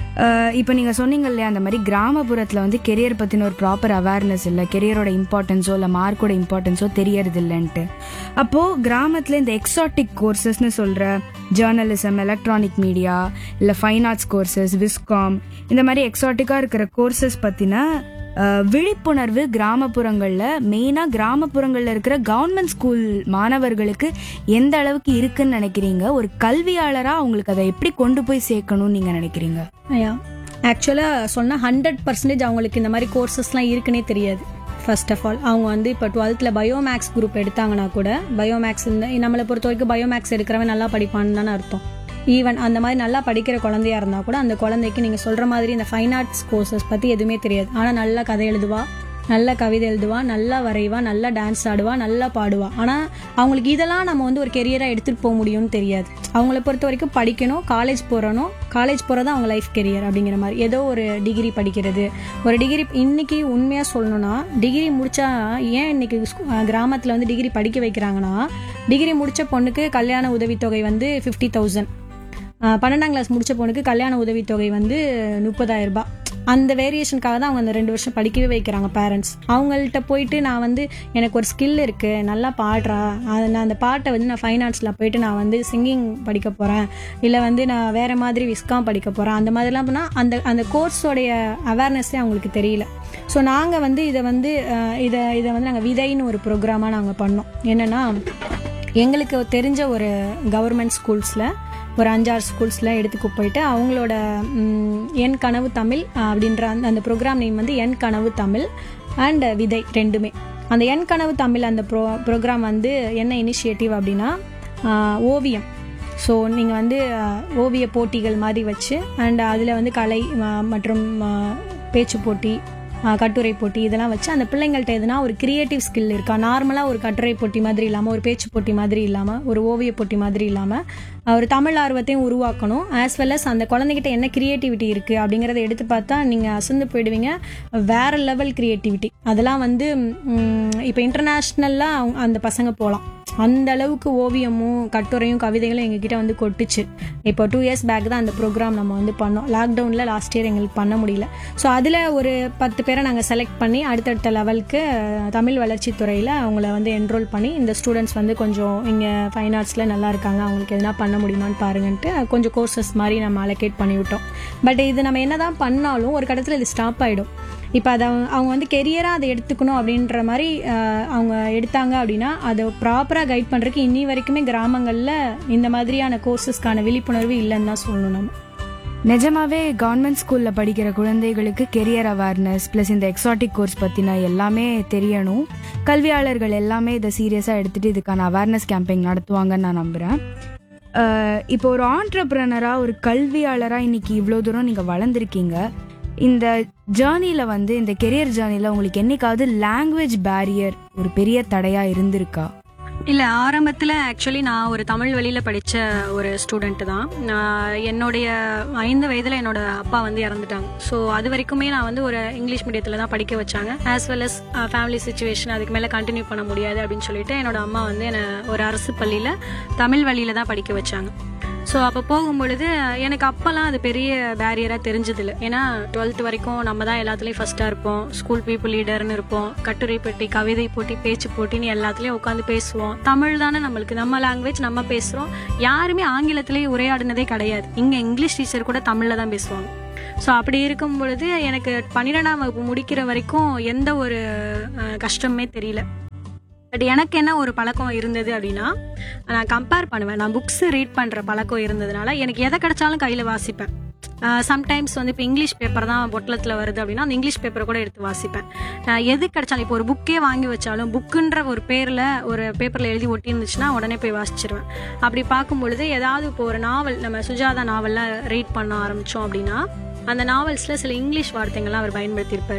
இப்போ நீங்கள் சொன்னீங்க இல்லையா அந்த மாதிரி கிராமப்புறத்தில் வந்து கெரியர் பற்றின ஒரு ப்ராப்பர் அவேர்னஸ் இல்லை கெரியரோட இம்பார்ட்டன்ஸோ இல்லை மார்க்கோட இம்பார்ட்டன்ஸோ தெரியறது இல்லைன்ட்டு அப்போது கிராமத்தில் இந்த எக்ஸாட்டிக் கோர்சஸ்னு சொல்கிற ஜேர்னலிசம் எலக்ட்ரானிக் மீடியா இல்லை ஃபைன் ஆர்ட்ஸ் கோர்சஸ் விஸ்காம் இந்த மாதிரி எக்ஸாட்டிக்காக இருக்கிற கோர்சஸ் பற்றின அஹ், விழிப்புணர்வு கிராமப்புறங்களில் மெயினாக கிராமப்புறங்களில் இருக்கிற கவர்மெண்ட் ஸ்கூல் மாணவர்களுக்கு எந்த அளவுக்கு இருக்குன்னு நினைக்கிறீங்க ஒரு கல்வியாளராக அவங்களுக்கு அதை எப்படி கொண்டு போய் சேர்க்கணும்னு நீங்கள் நினைக்கிறீங்க ஐயா ஆக்சுவலாக சொன்னால் ஹண்ட்ரட் பர்சன்டேஜ் அவங்களுக்கு இந்த மாதிரி கோர்சஸ்லாம் இருக்குன்னே தெரியாது ஃபர்ஸ்ட் ஆஃப் ஆல் அவங்க வந்து இப்போ டுவெல்த்தில் பயோமேக்ஸ் குரூப் எடுத்தாங்கன்னா கூட பயோமேக்ஸ் இந்த நம்மளை பொறுத்த வரைக்கும் பயோமேக்ஸ் எடுக்கிறவன் நல்லா படிப்பான்னு தானே அர்த்தம் ஈவன் அந்த மாதிரி நல்லா படிக்கிற குழந்தையா இருந்தால் கூட அந்த குழந்தைக்கு நீங்கள் சொல்கிற மாதிரி இந்த ஃபைன் ஆர்ட்ஸ் கோர்சஸ் பற்றி எதுவுமே தெரியாது ஆனால் நல்லா கதை எழுதுவா நல்ல கவிதை எழுதுவா நல்லா வரைவா நல்லா டான்ஸ் ஆடுவா நல்லா பாடுவா ஆனால் அவங்களுக்கு இதெல்லாம் நம்ம வந்து ஒரு கெரியராக எடுத்துகிட்டு போக முடியும்னு தெரியாது அவங்கள பொறுத்த வரைக்கும் படிக்கணும் காலேஜ் போகிறணும் காலேஜ் போகிறது அவங்க லைஃப் கெரியர் அப்படிங்கிற மாதிரி ஏதோ ஒரு டிகிரி படிக்கிறது ஒரு டிகிரி இன்னைக்கு உண்மையாக சொல்லணும்னா டிகிரி முடிச்சா ஏன் இன்னைக்கு கிராமத்தில் வந்து டிகிரி படிக்க வைக்கிறாங்கன்னா டிகிரி முடிச்ச பொண்ணுக்கு கல்யாண உதவித்தொகை வந்து ஃபிஃப்டி தௌசண்ட் பன்னெண்டாம் கிளாஸ் முடிச்ச பொண்ணுக்கு கல்யாண உதவித்தொகை வந்து முப்பதாயிரம் ரூபாய் அந்த வேரியேஷனுக்காக தான் அவங்க அந்த ரெண்டு வருஷம் படிக்கவே வைக்கிறாங்க பேரண்ட்ஸ் அவங்கள்ட்ட போயிட்டு நான் வந்து எனக்கு ஒரு ஸ்கில் இருக்கு நல்லா பாடுறா அதை நான் அந்த பாட்டை வந்து நான் ஃபைன் ஆர்ட்ஸில் போயிட்டு நான் வந்து சிங்கிங் படிக்க போகிறேன் இல்லை வந்து நான் வேற மாதிரி விஸ்காம் படிக்க போகிறேன் அந்த மாதிரிலாம் பண்ணால் அந்த அந்த கோர்ஸோடைய அவேர்னஸே அவங்களுக்கு தெரியல ஸோ நாங்கள் வந்து இதை வந்து அஹ், இதை இதை வந்து நாங்கள் விதைன்னு ஒரு ப்ரோக்ராமாக நாங்கள் பண்ணோம் என்னென்னா எங்களுக்கு தெரிஞ்ச ஒரு கவர்மெண்ட் ஸ்கூல்ஸில் ஒரு அஞ்சாறு ஸ்கூல்ஸில் எடுத்துக்கு போயிட்டு அவங்களோட ம், என் கனவு தமிழ் அஹ், அப்படின்ற அந்த அந்த ப்ரோக்ராம் நேம் வந்து என் கனவு தமிழ் அண்ட் விதை ரெண்டுமே அந்த என் கனவு தமிழ் அந்த ப்ரோ ப்ரோக்ராம் வந்து என்ன இனிஷியேட்டிவ் அப்படின்னா அஹ், ஓவியம் ஸோ நீங்கள் வந்து அஹ், ஓவிய போட்டிகள் மாதிரி வச்சு அண்ட் அதில் வந்து கலை அஹ், மற்றும் அஹ், பேச்சு போட்டி அஹ், கட்டுரை போட்டி இதெல்லாம் வச்சு அந்த பிள்ளைங்கள்ட்ட எதுனா ஒரு கிரியேட்டிவ் ஸ்கில் இருக்கா நார்மலாக ஒரு கட்டுரை போட்டி மாதிரி இல்லாமல் ஒரு பேச்சு போட்டி மாதிரி இல்லாமல் ஒரு ஓவிய போட்டி மாதிரி இல்லாமல் ஒரு தமிழ் ஆர்வத்தையும் உருவாக்கணும் ஆஸ் வெல் அஸ் அந்த குழந்தைகிட்ட என்ன கிரியேட்டிவிட்டி இருக்குது அப்படிங்கிறத எடுத்து பார்த்தா நீங்கள் அசந்து போயிடுவீங்க வேற லெவல் கிரியேட்டிவிட்டி அதெல்லாம் வந்து இப்போ இன்டர்நேஷ்னலாக அவங்க அந்த பசங்க போகலாம் அந்த அளவுக்கு ஓவியமும் கட்டுரையும் கவிதைகளும் எங்ககிட்ட வந்து கொட்டுச்சு இப்போ டூ இயர்ஸ் பேக் தான் அந்த ப்ரோக்ராம் நம்ம வந்து பண்ணோம் லாக்டவுனில் லாஸ்ட் இயர் எங்களுக்கு பண்ண முடியல ஸோ அதில் ஒரு பத்து பேரை நாங்கள் செலக்ட் பண்ணி அடுத்தடுத்த லெவலுக்கு தமிழ் வளர்ச்சித் துறையில் அவங்கள வந்து என்ரோல் பண்ணி இந்த ஸ்டூடெண்ட்ஸ் வந்து கொஞ்சம் இங்கே ஃபைன் ஆர்ட்ஸில் நல்லா இருக்காங்க அவங்களுக்கு எதனா பண்ண முடியுமான்னு பாருங்கன்ட்டு கொஞ்சம் கோர்சஸ் மாதிரி நம்ம அலோகேட் பண்ணி விட்டோம் பட் இது நம்ம என்னதான் பண்ணாலும் ஒரு கட்டத்தில் இது ஸ்டாப் ஆகிடும் இப்போ அதை அவங்க- அவங்க வந்து கெரியராக அதை எடுத்துக்கணும் அப்படின்ற மாதிரி அஹ், அவங்க எடுத்தாங்க அப்படின்னா அதை ப்ராப்பராக கைட் பண்ணுறதுக்கு இன்னி வரைக்குமே கிராமங்களில் இந்த மாதிரியான கோர்சஸ்க்கான விழிப்புணர்வு இல்லைன்னு தான் சொல்லணும் நம்ம நிஜமாவே கவர்மெண்ட் ஸ்கூல்ல படிக்கிற குழந்தைகளுக்கு கெரியர் அவேர்னஸ் ப்ளஸ் இந்த எக்ஸாட்டிக் கோர்ஸ் பத்தின எல்லாமே தெரியணும் கல்வியாளர்கள் எல்லாமே இதை சீரியஸா எடுத்துட்டு இதுக்கான அவேர்னஸ் கேம்பெயின் நடத்துவாங்கன்னு நான் நம்புறேன் அஹ் இப்போ ஒரு ஆண்டர்பிரனரா ஒரு கல்வியாளரா இன்னைக்கு இவ்வளோ தூரம் நீங்க வளர்ந்துருக்கீங்க இந்த ஜேர்னில வந்து இந்த கெரியர் ஜேர்னில உங்களுக்கு என்னைக்காவது லாங்குவேஜ் பேரியர் ஒரு பெரிய தடையா இருந்திருக்கா இல்லை ஆரம்பத்தில் ஆக்சுவலி நான் ஒரு தமிழ் வழியில் படித்த ஒரு ஸ்டூடெண்ட் தான் நான் என்னுடைய ஐந்து வயதில் என்னோட அப்பா வந்து இறந்துட்டாங்க ஸோ அது வரைக்குமே நான் வந்து ஒரு இங்கிலீஷ் மீடியத்தில் தான் படிக்க வச்சாங்க as well as family situation அதுக்கு மேலே கண்டினியூ பண்ண முடியாது அப்படின்னு சொல்லிட்டு என்னோட அம்மா வந்து என்னை ஒரு அரசு பள்ளியில் தமிழ் வழியில் தான் படிக்க வச்சாங்க ஸோ அப்போ போகும்பொழுது எனக்கு அப்போல்லாம் அது பெரிய பேரியராக தெரிஞ்சதில்லை ஏன்னா டுவெல்த் வரைக்கும் நம்ம தான் எல்லாத்துலேயும் ஃபஸ்ட்டாக இருப்போம் ஸ்கூல் பீப்புள் லீடர்னு இருப்போம் கட்டுரை போட்டி கவிதை போட்டி பேச்சு போட்டின்னு எல்லாத்துலேயும் உட்காந்து பேசுவோம் தமிழ் தானே நம்மளுக்கு நம்ம லாங்குவேஜ் நம்ம பேசுகிறோம் யாருமே ஆங்கிலத்திலேயே உரையாடினதே கிடையாது இங்கே இங்கிலீஷ் டீச்சர் கூட தமிழில் தான் பேசுவாங்க ஸோ அப்படி இருக்கும் பொழுது எனக்கு பன்னிரெண்டாம் வகுப்பு முடிக்கிற வரைக்கும் எந்த ஒரு அஹ், கஷ்டமுமே தெரியல பட் எனக்கு என்ன ஒரு பழக்கம் இருந்தது அப்படின்னா நான் கம்பேர் பண்ணுவேன் நான் புக்ஸ் ரீட் பண்ணுற பழக்கம் இருந்ததுனால எனக்கு எதை கிடைச்சாலும் கையில் வாசிப்பேன் சம்டைம்ஸ் வந்து இப்போ இங்கிலீஷ் பேப்பர் தான் பொட்டலத்தில் வருது அப்படின்னா அந்த இங்கிலீஷ் பேப்பரை கூட எடுத்து வாசிப்பேன் அஹ் எது கிடைச்சாலும் இப்போ ஒரு புக்கே வாங்கி வச்சாலும் புக்குன்ற ஒரு பேரில் ஒரு பேப்பரில் எழுதி ஒட்டி இருந்துச்சுன்னா உடனே போய் வாசிச்சிருவேன் அப்படி பார்க்கும் பொழுது ஏதாவது இப்போ ஒரு நாவல் நம்ம சுஜாதா நாவல்லாம் ரீட் பண்ண ஆரம்பித்தோம் அப்படின்னா அந்த நாவல்ஸில் சில இங்கிலீஷ் வார்த்தைகள்லாம் அவர் பயன்படுத்தியிருப்பார்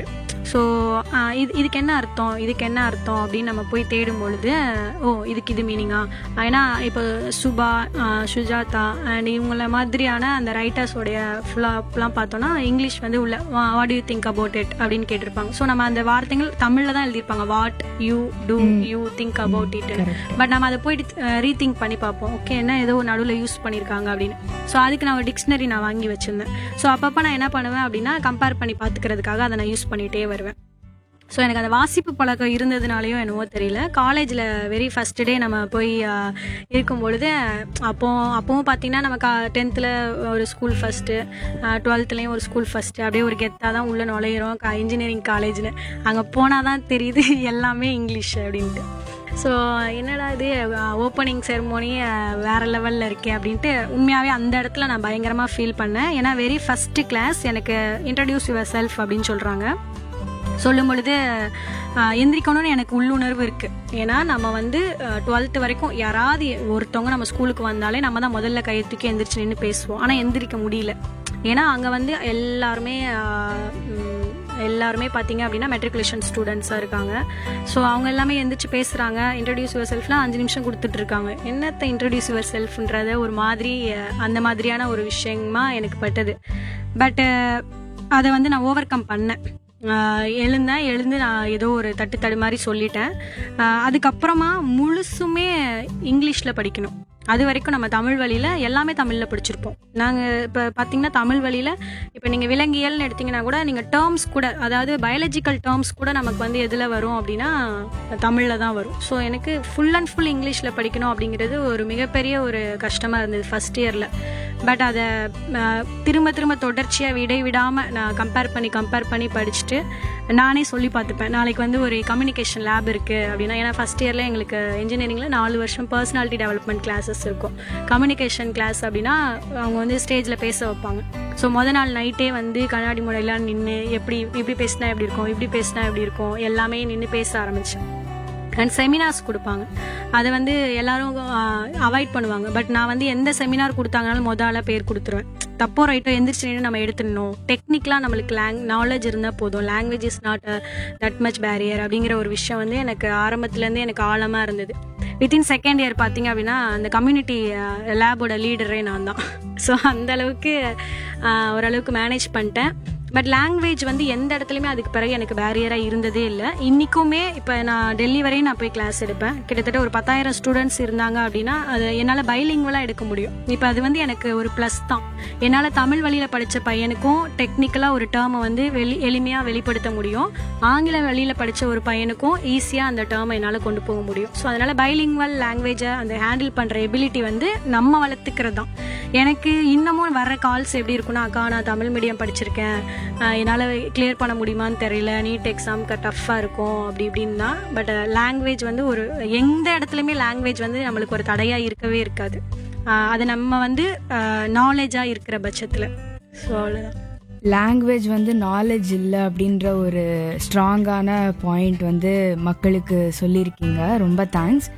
ஸோ இது இதுக்கு என்ன அர்த்தம் இதுக்கு என்ன அர்த்தம் அப்படின்னு நம்ம போய் தேடும் பொழுது ஓ இதுக்கு இது மீனிங்கா ஏன்னா இப்போ சுபா ஆஹ் சுஜாதா அண்ட் இவங்கள மாதிரியான அந்த ரைட்டர்ஸோடைய ஃபுல்லாக பார்த்தோன்னா இங்கிலீஷ் வந்து உள்ள what you think about it அப்படின்னு கேட்டிருப்பாங்க ஸோ நம்ம அந்த வார்த்தைகள் தமிழில் தான் எழுதியிருப்பாங்க what you do you think about it but நம்ம அதை போயிட்டு ரீதிங்க் பண்ணி பார்ப்போம் ஓகே என்ன ஏதோ நடுவில் யூஸ் பண்ணியிருக்காங்க அப்படின்னு ஸோ அதுக்கு நான் ஒரு டிக்ஷனரி நான் வாங்கி வச்சிருந்தேன் ஸோ அப்பப்போ நான் என்ன பண்ணுவேன் அப்படின்னா கம்பேர் பண்ணி பார்த்துக்கிறதுக்காக அதை நான் யூஸ் பண்ணிகிட்டே வருவேன் ஸோ எனக்கு அந்த வாசிப்பு பழக்கம் இருந்ததுனாலையோ என்னவோ தெரியல காலேஜில் வெரி ஃபஸ்ட் டே நம்ம போய் ஆஹ், இருக்கும் பொழுது அப்போ அப்போவும் பார்த்தீங்கன்னா நம்ம கா டென்த்தில் ஒரு ஸ்கூல் ஃபஸ்ட்டு டுவெல்த்துலேயும் ஒரு ஸ்கூல் ஃபஸ்ட்டு அப்படியே ஒரு கெத்தாக தான் உள்ளே நுழையிறோம் கா இன்ஜினியரிங் காலேஜ்னு அங்கே போனால் தான் தெரியுது எல்லாமே இங்கிலீஷ் அப்படின்ட்டு ஸோ என்னடா இது ஓப்பனிங் செரமோனி வேற லெவலில் இருக்கே அப்படின்ட்டு உண்மையாகவே அந்த இடத்துல நான் பயங்கரமாக ஃபீல் பண்ணேன் ஏன்னா வெரி ஃபஸ்ட்டு கிளாஸ் எனக்கு இன்ட்ரடியூஸ் யுவர் செல்ஃப் அப்படின்னு சொல்கிறாங்க சொல்லும் பொழுது ஆஹ், எந்திரிக்கணும்னு எனக்கு உள்ளுணர்வு இருக்குது ஏன்னா நம்ம வந்து டுவெல்த்து வரைக்கும் யாராவது ஒருத்தவங்க நம்ம ஸ்கூலுக்கு வந்தாலே நம்ம தான் முதல்ல கையை தூக்கி எந்திரிச்சு நின்று பேசுவோம் ஆனால் எந்திரிக்க முடியல ஏன்னா அங்கே வந்து எல்லாருமே ஆஹ், உம், எல்லாருமே பார்த்தீங்க அப்படின்னா மெட்ரிகுலேஷன் ஸ்டூடெண்ட்ஸாக இருக்காங்க ஸோ அவங்க எல்லாமே எந்திரிச்சு பேசுகிறாங்க இன்ட்ரடியூஸ் யுவர் செல்ஃப்லாம் அஞ்சு நிமிஷம் கொடுத்துட்டு இருக்காங்க என்னத்தை இன்ட்ரடியூஸ் யுவர் செல்ஃப்ன்றத ஒரு மாதிரி அஹ், அந்த மாதிரியான ஒரு விஷயமா எனக்கு பட்டது பட் அதை வந்து நான் ஓவர் கம் பண்ணேன் ஆஹ் எழுந்தேன் எழுந்து நான் ஏதோ ஒரு தட்டு தடு மாதிரி சொல்லிட்டேன் ஆஹ் அதுக்கப்புறமா முழுசுமே இங்கிலீஷில் படிக்கணும் அது வரைக்கும் நம்ம தமிழ் வழியில் எல்லாமே தமிழில் படிச்சிருப்போம் நாங்கள் இப்போ பார்த்தீங்கன்னா தமிழ் வழியில் இப்போ நீங்கள் விலங்கியல்னு எடுத்தீங்கன்னா கூட நீங்கள் டேர்ம்ஸ் கூட அதாவது பயாலஜிக்கல் டேர்ம்ஸ் கூட நமக்கு வந்து எதில் வரும் அப்படின்னா தமிழில் தான் வரும் ஸோ எனக்கு ஃபுல் அண்ட் ஃபுல் இங்கிலீஷில் படிக்கணும் அப்படிங்கிறது ஒரு மிகப்பெரிய ஒரு கஷ்டமாக இருந்தது ஃபஸ்ட் இயரில் பட் அதை அஹ், திரும்ப திரும்ப தொடர்ச்சியாக விடை விடாமல் நான் கம்பேர் பண்ணி கம்பேர் பண்ணி படிச்சுட்டு நானே சொல்லி பார்த்துப்பேன் நாளைக்கு வந்து ஒரு கம்யூனிகேஷன் லேப் இருக்குது அப்படின்னா ஏன்னா ஃபஸ்ட் இயரில் எங்களுக்கு இன்ஜினியரிங்கில் நாலு வருஷம் பர்சனாலிட்டி டெவலப்மெண்ட் கிளாஸஸ் இருக்கும் கம்யூனிகேஷன் கிளாஸ் அப்படின்னா அவங்க வந்து ஸ்டேஜில் பேச வைப்பாங்க ஸோ முத நாள் நைட்டே வந்து கண்ணாடி முறையெல்லாம் நின்று எப்படி இப்படி பேசினா எப்படி இருக்கும் இப்படி பேசினா எப்படி இருக்கும் எல்லாமே நின்று பேச ஆரம்பித்தேன் அண்ட் செமினார்ஸ் கொடுப்பாங்க அதை வந்து எல்லாரும் அவாய்ட் பண்ணுவாங்க பட் நான் வந்து எந்த செமினார் கொடுத்தாங்கனாலும் முதல்ல பேர் கொடுத்துருவேன் தப்போ ரைட்டோ எந்திரிச்சு நின்று நம்ம எடுத்துடணும் டெக்னிக்கலாக நம்மளுக்கு லேங் நாலேஜ் இருந்தால் போதும் language is not that much barrier அப்படிங்கிற ஒரு விஷயம் வந்து எனக்கு ஆரம்பத்துலேருந்தே எனக்கு ஆழமாக இருந்தது வித்தின் செகண்ட் இயர் பார்த்தீங்க அப்படின்னா அந்த கம்யூனிட்டி லேபோட லீடரே நான் தான் ஸோ அந்த அளவுக்கு ஆஹ், ஓரளவுக்கு மேனேஜ் பண்ணிட்டேன் பட் லாங்குவேஜ் வந்து எந்த இடத்துலையுமே அதுக்கு பிறகு எனக்கு பேரியராக இருந்ததே இல்லை இன்றைக்குமே இப்போ நான் டெல்லி வரையும் நான் போய் கிளாஸ் எடுப்பேன் கிட்டத்தட்ட ஒரு பத்தாயிரம் ஸ்டூடெண்ட்ஸ் இருந்தாங்க அப்படின்னா அது என்னால் பைலிங்குவலாக எடுக்க முடியும் இப்போ அது வந்து எனக்கு ஒரு ப்ளஸ் தான் என்னால் தமிழ் வழியில் படித்த பையனுக்கும் டெக்னிக்கலாக ஒரு டேர்மை வந்து வெளி எளிமையாக வெளிப்படுத்த முடியும் ஆங்கில வழியில் படித்த ஒரு பையனுக்கும் ஈஸியாக அந்த டேர்மை என்னால் கொண்டு போக முடியும் ஸோ அதனால் பைலிங்குவல் லாங்குவேஜை அந்த ஹேண்டில் பண்ணுற எபிலிட்டி வந்து நம்ம வளர்த்துக்கிறது தான் எனக்கு இன்னமும் வர்ற கால்ஸ் எப்படி இருக்குன்னா அக்கா நான் தமிழ் மீடியம் படிச்சிருக்கேன் ஆஹ் என்னால் கிளியர் பண்ண முடியுமான்னு தெரியல நீட் எக்ஸாமுக்கு டஃப்பாக இருக்கும் அப்படி இப்படின்னு தான் பட் லாங்குவேஜ் வந்து ஒரு எந்த இடத்துலையுமே லாங்குவேஜ் வந்து நம்மளுக்கு ஒரு தடையாக இருக்கவே இருக்காது ஆஹ் அது நம்ம வந்து நாலேஜாக இருக்கிற பட்சத்தில் ஸோ அவ்வளோதான் லாங்குவேஜ் வந்து நாலேஜ் இல்லை அப்படின்ற ஒரு ஸ்ட்ராங்கான பாயிண்ட் வந்து மக்களுக்கு சொல்லியிருக்கீங்க ரொம்ப தேங்க்ஸ்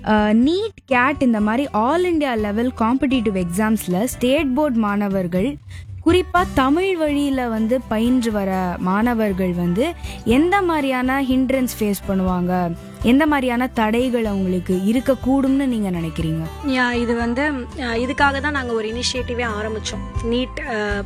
நீட் கேட் இந்த மாதிரி ஆல் இந்தியா லெவல் காம்படிட்டிவ் எக்ஸாம்ஸில் ஸ்டேட் போர்ட் மாணவர்கள் குறிப்பாக தமிழ் வழியில் வந்து பயின்று வர மாணவர்கள் வந்து எந்த மாதிரியான ஹிண்ட்ரன்ஸ் ஃபேஸ் பண்ணுவாங்க எந்த மாதிரியான தடைகள் அவங்களுக்கு இருக்கக்கூடும்னு நீங்கள் நினைக்கிறீங்க யா இது வந்து அஹ், இதுக்காக தான் நாங்கள் ஒரு இனிஷியேட்டிவே ஆரம்பித்தோம் நீட்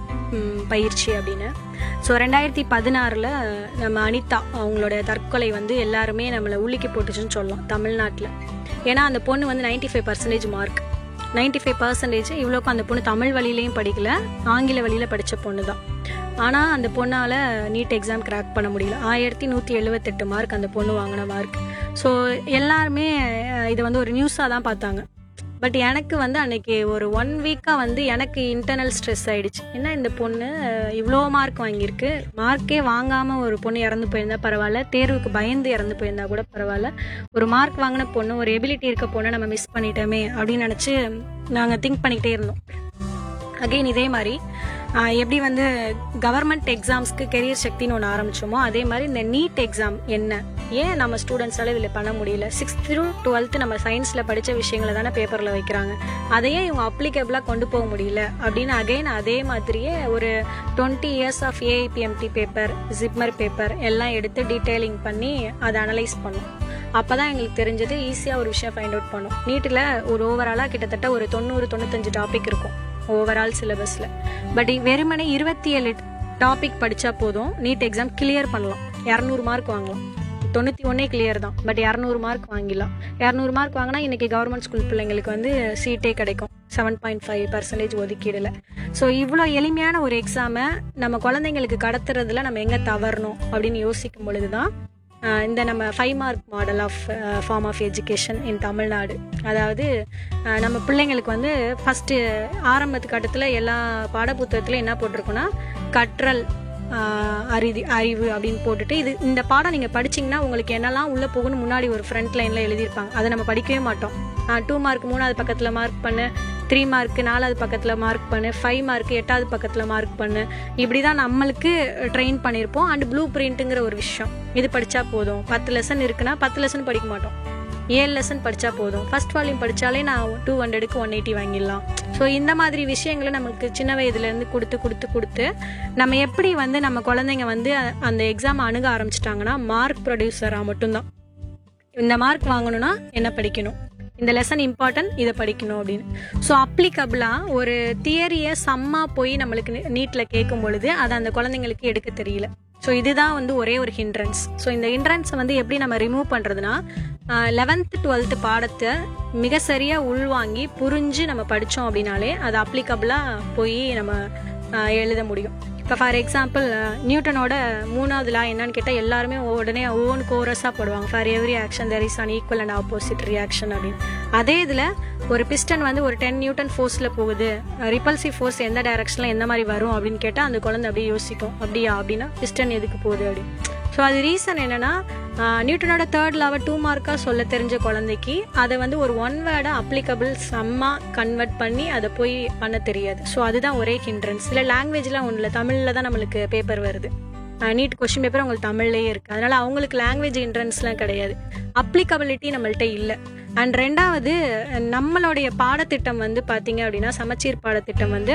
பயிற்சி அப்படின்னு ஸோ ரெண்டாயிரத்தி பதினாறில் நம்ம அனிதா அவங்களோட தற்கொலை வந்து எல்லாருமே நம்மளை உலுக்கி போட்டுச்சுன்னு சொல்லலாம் தமிழ்நாட்டில் ஏன்னா அந்த பொண்ணு வந்து 95% five percentage mark ninety five percentage இவ்வளோக்கும் அந்த பொண்ணு தமிழ் வழியிலையும் படிக்கல ஆங்கில வழியில் படித்த பொண்ணு தான் ஆனால் அந்த பொண்ணால் நீட் எக்ஸாம் கிராக் பண்ண முடியல ஆயிரத்தி நூற்றி எழுபத்தெட்டு மார்க் அந்த பொண்ணு வாங்கின மார்க் ஸோ எல்லாருமே அஹ், இதை வந்து ஒரு நியூஸாக தான் பார்த்தாங்க பட் எனக்கு வந்து அன்னைக்கு ஒரு ஒன் வீக்காக வந்து எனக்கு இன்டர்னல் ஸ்ட்ரெஸ் ஆயிடுச்சு என்ன இந்த பொண்ணு அஹ், இவ்வளோ மார்க் வாங்கியிருக்கு மார்க்கே வாங்காமல் ஒரு பொண்ணு இறந்து போயிருந்தா பரவாயில்ல தேர்வுக்கு பயந்து இறந்து போயிருந்தா கூட பரவாயில்ல ஒரு மார்க் வாங்கின பொண்ணு ஒரு எபிலிட்டி இருக்க பொண்ணை நம்ம மிஸ் பண்ணிட்டோமே அப்படின்னு நினச்சி நாங்கள் திங்க் பண்ணிக்கிட்டே இருந்தோம் அகெயின் இதே மாதிரி ஆஹ், எப்படி வந்து கவர்மெண்ட் எக்ஸாம்ஸ்க்கு கெரியர் சக்தின்னு ஒன்று ஆரம்பிச்சோமோ அதே மாதிரி இந்த நீட் எக்ஸாம் என்ன ஏன் நம்ம ஸ்டூடெண்ட்ஸால இதில் பண்ண முடியல சிக்ஸ்த் டு டுவெல்த்து நம்ம சயின்ஸில் படித்த விஷயங்களை தானே பேப்பரில் வைக்கிறாங்க அதையே இவங்க அப்ளிகபிளாக கொண்டு போக முடியல அப்படின்னு அகைன் அதே மாதிரியே ஒரு twenty years of AIPMT paper JIPMER paper எல்லாம் எடுத்து டீட்டெயிலிங் பண்ணி அதை அனலைஸ் பண்ணோம் அப்போ தான் எங்களுக்கு தெரிஞ்சது ஈஸியாக ஒரு விஷயம் ஃபைண்ட் அவுட் பண்ணோம் நீட்டில் ஒரு ஓவராலாக கிட்டத்தட்ட ஒரு தொண்ணூறு தொண்ணூத்தஞ்சு டாபிக் இருக்கும் ஓவரால் சிலபஸில் பட் வெறுமனே இருபத்தி ஏழு டாபிக் படித்தா போதும் நீட் எக்ஸாம் கிளியர் பண்ணலாம் இரநூறு மார்க் வாங்கலாம் தொண்ணூற்றி ஒன்றே கிளியர் தான் பட் இரநூறு மார்க் வாங்கிடலாம் இரநூறு மார்க் வாங்கினா இன்றைக்கி கவர்மெண்ட் ஸ்கூல் பிள்ளைங்களுக்கு வந்து சீட்டே கிடைக்கும் செவன் பாயிண்ட் ஃபைவ் பர்சன்டேஜ் ஒதுக்கீடுல ஸோ இவ்வளோ எளிமையான ஒரு எக்ஸாமை நம்ம குழந்தைங்களுக்கு கடத்துறதுல நம்ம எங்கே தவறணும் அப்படின்னு யோசிக்கும் பொழுது தான் ஆஹ் இந்த நம்ம five mark model of form of education in Tamil Nadu அதாவது ஆஹ் நம்ம பிள்ளைங்களுக்கு வந்து ஃபஸ்ட்டு ஆரம்பத்து கட்டத்தில் எல்லா பாடப்புத்தகத்துலையும் என்ன போட்டிருக்குன்னா கற்றல் ஆஹ் அறிதி அறிவு அப்படின்னு போட்டுட்டு இது இந்த பாடம் நீங்கள் படிச்சீங்கன்னா உங்களுக்கு என்னெல்லாம் உள்ளே போகணும் முன்னாடி ஒரு ஃப்ரண்ட் லைனில் எழுதியிருப்பாங்க அதை நம்ம படிக்கவே மாட்டோம் டூ மார்க் மூணாவது பக்கத்தில் மார்க் பண்ணு த்ரீ மார்க் நாலாவது பக்கத்தில் மார்க் பண்ணு ஃபைவ் மார்க் எட்டாவது பக்கத்தில் மார்க் பண்ணு இப்படி தான் நம்மளுக்கு ட்ரெயின் பண்ணியிருப்போம் அண்ட் ப்ளூ பிரிண்ட்டுங்கிற ஒரு விஷயம் இது படித்தா போதும் பத்து லெசன் இருக்குன்னா பத்து லெசன் படிக்க மாட்டோம் ஏழு லெசன் படித்தா போதும் ஃபர்ஸ்ட் வால்யூம் படித்தாலே நான் டூ ஹண்ட்ரடுக்கு ஒன் எயிட்டி வாங்கிடலாம் ஸோ இந்த மாதிரி விஷயங்களை நமக்கு சின்ன வயதுலேருந்து கொடுத்து கொடுத்து கொடுத்து நம்ம எப்படி வந்து நம்ம குழந்தைங்க வந்து அ- அந்த எக்ஸாம் அணுக ஆரம்பிச்சிட்டாங்கன்னா மார்க் ப்ரொடியூசராக மட்டும்தான் இந்த மார்க் வாங்கணும்னா என்ன படிக்கணும் இந்த லெசன் இம்பார்ட்டன்ட் இதை படிக்கணும் அப்படின்னு ஸோ அப்ளிகபிளாக ஒரு தியரியை செம்மா போய் நம்மளுக்கு நீட்டில் கேட்கும் பொழுது அதை அந்த குழந்தைங்களுக்கு எடுக்க தெரியல ஸோ இதுதான் வந்து ஒரே ஒரு ஹிண்ட்ரன்ஸ் ஸோ இந்த ஹிண்ட்ரன்ஸை வந்து எப்படி நம்ம ரிமூவ் பண்ணுறதுனா லெவன்த்து டுவெல்த்து பாடத்தை மிக சரியாக உள்வாங்கி புரிஞ்சு நம்ம படித்தோம் அப்படின்னாலே அது அப்ளிகபிளாக போய் நம்ம ஆஹ், எழுத முடியும் இப்போ ஃபார் எக்ஸாம்பிள் நியூட்டனோட மூணாவது லா என்னன்னு கேட்டால் எல்லாருமே உடனே ஓன் கோரஸாக போடுவாங்க for every action there is an equal and opposite reaction அப்படின்னு அதே இதில் ஒரு பிஸ்டன் வந்து ஒரு டென் நியூட்டன் ஃபோர்ஸில் போகுது ரிப்பல்சிவ் ஃபோர்ஸ் எந்த டைரக்ஷனில் எந்த மாதிரி வரும் அப்படின்னு கேட்டால் அந்த குழந்தை அப்படியே யோசிக்கும் அப்படியா அப்படின்னா பிஸ்டன் எதுக்கு போகுது அப்படின்னு ஸோ அது ரீசன் என்னன்னா ஆஹ், நியூட்டனோட தேர்ட் லாவை டூ மார்க்காக சொல்ல தெரிஞ்ச குழந்தைக்கு அதை வந்து ஒரு ஒன் வேர்டை அப்ளிகபிள் செம்மா கன்வெர்ட் பண்ணி அதை போய் பண்ண தெரியாது ஸோ அதுதான் ஒரே ஹிண்ட்ரன்ஸ் இல்லை லாங்குவேஜ்லாம் ஒன்றும் இல்லை தமிழில் தான் நம்மளுக்கு பேப்பர் வருது நீட் கொஸ்டின் பேப்பர் உங்களுக்கு தமிழ்லேயே இருக்குது அதனால அவங்களுக்கு லாங்குவேஜ் ஹிண்ட்ரன்ஸ்லாம் கிடையாது அப்ளிகபிலிட்டி நம்மள்ட்ட இல்லை அண்ட் ரெண்டாவது நம்மளுடைய பாடத்திட்டம் வந்து பார்த்தீங்க அப்படின்னா சமச்சீர் பாடத்திட்டம் வந்து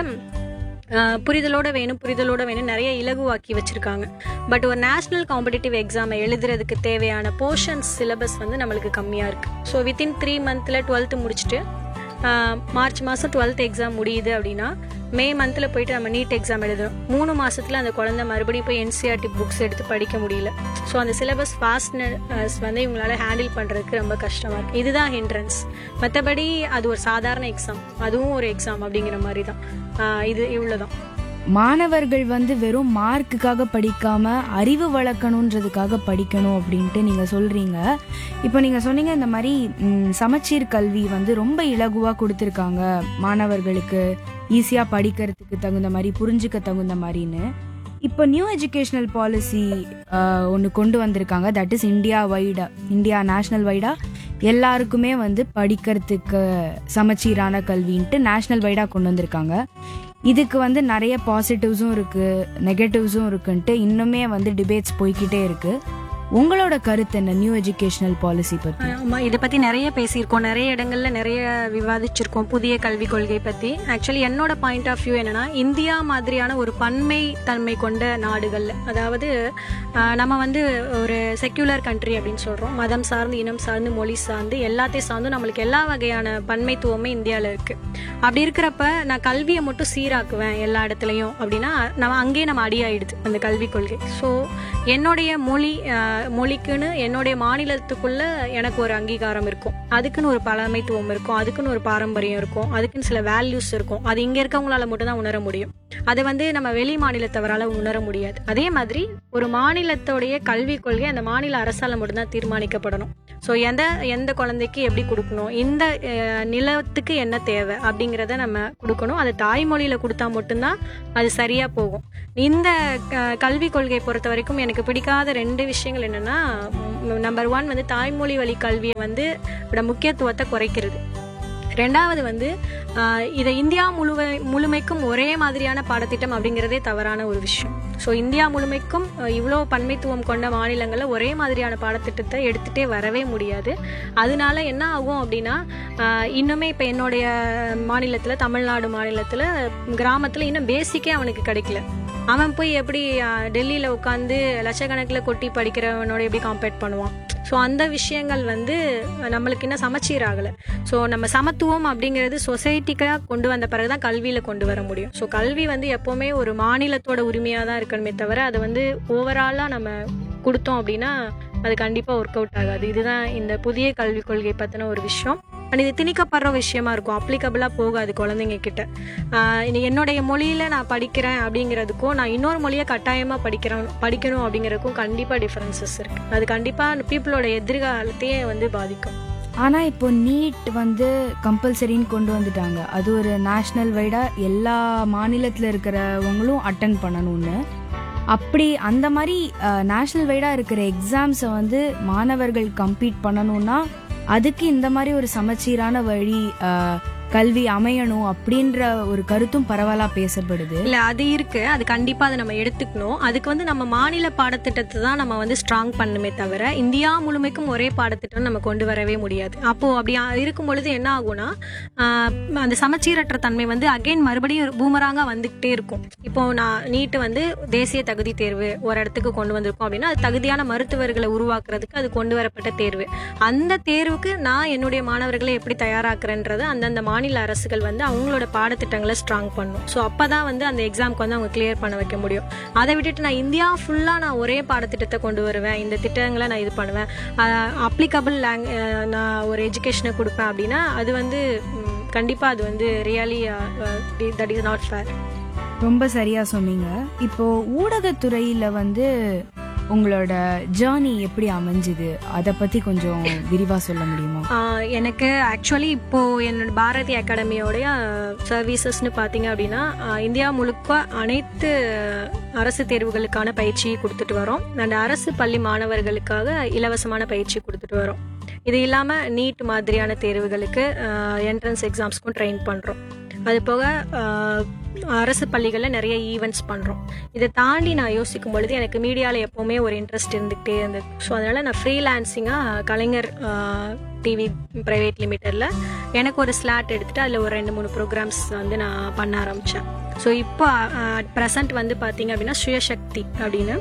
ஆஹ், புரிதலோட வேணும் புரிதலோட வேணும் நிறைய இலகுவாக்கி வச்சிருக்காங்க பட் ஒரு நேஷனல் காம்படிட்டிவ் எக்ஸாமை எழுதுறதுக்கு தேவையான போர்ஷன்ஸ் சிலபஸ் வந்து நம்மளுக்கு கம்மியாக இருக்குது ஸோ வித்தின் த்ரீ மந்த்தில் டுவெல்த்து முடிச்சுட்டு ஆஹ், மார்ச் மாதம் டுவெல்த் எக்ஸாம் முடியுது அப்படின்னா மே மந்தில் போயிட்டு நம்ம நீட் எக்ஸாம் எழுதுறோம் மூணு மாசத்துல அந்த குழந்தை மறுபடியும் போய் என்சிஆர்டி புக்ஸ் எடுத்து படிக்க முடியல ஸோ அந்த சிலபஸ் ஃபாஸ்ட்னஸ் வந்து இவங்களால ஹேண்டில் பண்ணுறதுக்கு ரொம்ப கஷ்டமாக இருக்குது இதுதான் ஹிண்ட்ரன்ஸ் மற்றபடி அது ஒரு சாதாரண எக்ஸாம் அதுவும் ஒரு எக்ஸாம் அப்படிங்கிற மாதிரி தான் ஆஹ் இது இவ்வளோதான் மாணவர்கள் வந்து வெறும் மார்க்குக்காக படிக்காம அறிவு வளர்க்கணுன்றதுக்காக படிக்கணும் அப்படின்ட்டு நீங்க சொல்றீங்க இப்போ நீங்க சொன்னீங்க இந்த மாதிரி ம், சமச்சீர் கல்வி வந்து ரொம்ப இலகுவா கொடுத்துருக்காங்க மாணவர்களுக்கு ஈஸியா படிக்கிறதுக்கு தகுந்த மாதிரி புரிஞ்சுக்க தகுந்த மாதிரின்னு இப்போ நியூ எஜுகேஷனல் பாலிசி ஒன்று கொண்டு வந்திருக்காங்க தட் இஸ் இந்தியா வைடா இந்தியா நேஷனல் வைடா எல்லாருக்குமே வந்து படிக்கிறதுக்கு சமச்சீரான கல்வின்ட்டு நேஷனல் வைடா கொண்டு வந்திருக்காங்க இதுக்கு வந்து நிறைய பாசிட்டிவ்ஸும் இருக்கு நெகட்டிவ்ஸும் இருக்குன்ட்டு இன்னுமே வந்து டிபேட்ஸ் போய்க்கிட்டே இருக்கு உங்களோட கருத்து என்ன நியூ எஜுகேஷனல் பாலிசி பத்தி ஆமா இதை பத்தி நிறைய பேசியிருக்கோம் நிறைய இடங்கள்ல நிறைய விவாதிச்சிருக்கோம் புதிய கல்விக் கொள்கை பத்தி ஆக்சுவலி என்னோட பாயிண்ட் ஆஃப் வியூ என்னன்னா இந்தியா மாதிரியான ஒரு பன்மை தன்மை கொண்ட நாடுகள்ல அதாவது ஆஹ், நம்ம வந்து ஒரு செக்யூலர் கண்ட்ரி அப்படின்னு சொல்றோம் மதம் சார்ந்து இனம் சார்ந்து மொழி சார்ந்து எல்லாத்தையும் சார்ந்து நம்மளுக்கு எல்லா வகையான பன்மைத்துவமே இந்தியாவில் இருக்கு அப்படி இருக்கிறப்ப நான் கல்வியை மட்டும் சீராக்குவேன் எல்லா இடத்துலையும் அப்படின்னா நம்ம அங்கேயே நம்ம அடியாயிடுது அந்த கல்விக் கொள்கை ஸோ என்னுடைய மொழி ஆஹ், மொழிக்குன்னு என்னுடைய மாநிலத்துக்குள்ள எனக்கு ஒரு அங்கீகாரம் இருக்கும் அதுக்குன்னு ஒரு பழமைத்துவம் இருக்கும் அதுக்குன்னு ஒரு பாரம்பரியம் இருக்கும் அதுக்குன்னு சில வேல்யூஸ் இருக்கும் அது இங்க இருக்கவங்களால மட்டும் தான் உணர முடியும் அதை வந்து நம்ம வெளி மாநிலத்தவரால உணர முடியாது அதே மாதிரி ஒரு மாநிலத்தோடைய கல்விக் கொள்கை அந்த மாநில அரசால மட்டும்தான் தீர்மானிக்கப்படணும் ஸோ எந்த எந்த குழந்தைக்கு எப்படி கொடுக்கணும் இந்த அஹ், நிலத்துக்கு என்ன தேவை அப்படிங்கிறத நம்ம கொடுக்கணும் அது தாய்மொழியில கொடுத்தா மட்டும்தான் அது சரியா போகும் இந்த க- கல்விக் கொள்கையை பொறுத்த வரைக்கும் எனக்கு பிடிக்காத ரெண்டு விஷயங்கள் என்னன்னா நம்பர் ஒன் வந்து தாய்மொழி வழி கல்வியை வந்து இதோட முக்கியத்துவத்தை குறைக்கிறது ரெண்டாவது வந்து ஆஹ், இதை இந்தியா முழுவ முழுமைக்கும் ஒரே மாதிரியான பாடத்திட்டம் அப்படிங்கிறதே தவறான ஒரு விஷயம் ஸோ இந்தியா முழுமைக்கும் அஹ், இவ்வளோ பன்மைத்துவம் கொண்ட மாநிலங்களில் ஒரே மாதிரியான பாடத்திட்டத்தை எடுத்துகிட்டே வரவே முடியாது அதனால என்ன ஆகும் அப்படின்னா ஆஹ், இன்னுமே இப்போ என்னுடைய மாநிலத்தில் தமிழ்நாடு மாநிலத்தில் கிராமத்தில் இன்னும் பேசிக்கே அவனுக்கு கிடைக்கல அவன் போய் எப்படி டெல்லியில் உட்காந்து லட்சக்கணக்கில் கொட்டி படிக்கிறவனோட எப்படி காம்பேட் பண்ணுவான் ஸோ அந்த விஷயங்கள் வந்து நம்மளுக்கு இன்னும் சமச்சீர் ஆகலை ஸோ நம்ம சமத்துவம் அப்படிங்கிறது சொசைட்டிக்காக கொண்டு வந்த பிறகு தான் கல்வியில் கொண்டு வர முடியும் ஸோ கல்வி வந்து எப்போவுமே ஒரு மாநிலத்தோட உரிமையாக தான் இருக்கணுமே தவிர அதை வந்து ஓவராலாக நம்ம கொடுத்தோம் அப்படின்னா அது கண்டிப்பாக ஒர்க் அவுட் ஆகாது இதுதான் இந்த புதிய கல்விக் கொள்கை பற்றின ஒரு விஷயம் அண்ட் இது திணிக்கப்படுற விஷயமா இருக்கும் அப்ளிகபிளாக போகாது குழந்தைங்க கிட்ட ஆஹ் இனி என்னுடைய மொழியில நான் படிக்கிறேன் அப்படிங்கிறதுக்கும் நான் இன்னொரு மொழியை கட்டாயமாக படிக்கிறேன் படிக்கணும் அப்படிங்கிறதுக்கும் கண்டிப்பாக டிஃப்ரென்சஸ் இருக்கு அது கண்டிப்பாக பீப்புளோட எதிர்காலத்தையே வந்து பாதிக்கும் ஆனா இப்போ நீட் வந்து கம்பல்சரின்னு கொண்டு வந்துட்டாங்க அது ஒரு நேஷனல் வைடா எல்லா மாநிலத்துல இருக்கிறவங்களும் அட்டன் பண்ணணும்னு அப்படி அந்த மாதிரி நேஷனல் வைடா இருக்கிற எக்ஸாம்ஸை வந்து மாணவர்கள் கம்ப்ளீட் பண்ணணும்னா அதுக்கு இந்த மாதிரி ஒரு சமச்சீரான வழி அஹ், கல்வி அமையணும் அப்படின்ற ஒரு கருத்தும் பரவலா பேசப்படுது இல்ல அது இருக்கு அது கண்டிப்பா அதை நம்ம எடுத்துக்கணும் அதுக்கு வந்து நம்ம மாநில பாடத்திட்டத்தை தான் நம்ம வந்து ஸ்ட்ராங் பண்ணுமே தவிர இந்தியா முழுமைக்கும் ஒரே பாடத்திட்டம் நம்ம கொண்டு வரவே முடியாது அப்போ அப்படி இருக்கும் பொழுது என்ன ஆகும்னா ஆஹ், அந்த சமச்சீரற்ற தன்மை வந்து அகைன் மறுபடியும் பூமராங்கா வந்துகிட்டே இருக்கும் இப்போ நான் நீட்டு வந்து தேசிய தகுதி தேர்வு ஒரு இடத்துக்கு கொண்டு வந்திருக்கோம் அப்படின்னா அது தகுதியான மருத்துவர்களை உருவாக்குறதுக்கு அது கொண்டு வரப்பட்ட தேர்வு அந்த தேர்வுக்கு நான் என்னுடைய மாணவர்களை எப்படி தயாராக்குறேன்றது அந்தந்த மாநில அரசுகள் வந்து அவங்களோட பாடத்திட்டங்களை ஸ்ட்ராங் பண்ணும் ஸோ அப்பதான் வந்து அந்த எக்ஸாம்க்கு வந்து அவங்க கிளியர் பண்ண வைக்க முடியும் அதை விட்டுட்டு நான் இந்தியா ஃபுல்லா நான் ஒரே பாடத்திட்டத்தை கொண்டு வருவேன் இந்த திட்டங்களை நான் இது பண்ணுவேன் அப்ளிகபிள் லேங் நான் ஒரு எஜுகேஷனை கொடுப்பேன் அப்படின்னா அது வந்து ம், கண்டிப்பா அது வந்து really that is not fair ரொம்ப சரியா சொன்னீங்க இப்போ ஊடகத்துறையில வந்து உங்களோட ஜேர்னி எப்படி அமைஞ்சுது அதை பத்தி கொஞ்சம் விரிவா சொல்ல முடியுமா ஆஹ் எனக்கு ஆக்சுவலி இப்போ என்னோட பாரதி அகாடமியோடைய சர்வீசஸ்னு பார்த்தீங்க அப்படின்னா ஆஹ் இந்தியா முழுக்க அனைத்து அரசு தேர்வுகளுக்கான பயிற்சி கொடுத்துட்டு வரோம் அண்ட் அரசு பள்ளி மாணவர்களுக்காக இலவசமான பயிற்சி கொடுத்துட்டு வரோம் இது இல்லாமல் நீட் மாதிரியான தேர்வுகளுக்கு என்ட்ரன்ஸ் எக்ஸாம்ஸ்க்கும் ட்ரெயின் பண்ணுறோம் அது போக ஆஹ், அரசு பள்ளிகளில் நிறைய ஈவெண்ட்ஸ் பண்ணுறோம் இதை தாண்டி நான் யோசிக்கும் பொழுது எனக்கு மீடியாவில் எப்போவுமே ஒரு இன்ட்ரெஸ்ட் இருந்துகிட்டே இருந்தது ஸோ அதனால் நான் ஃப்ரீலான்சிங்காக கலைஞர் டிவி ப்ரைவேட் லிமிட்டடில் எனக்கு ஒரு ஸ்லாட் எடுத்துட்டு அதில் ஒரு ரெண்டு மூணு ப்ரோக்ராம்ஸ் வந்து நான் பண்ண ஆரம்பித்தேன் ஸோ இப்போ அட் ப்ரெசன்ட் வந்து பார்த்தீங்க அப்படின்னா சுயசக்தி அப்படின்னு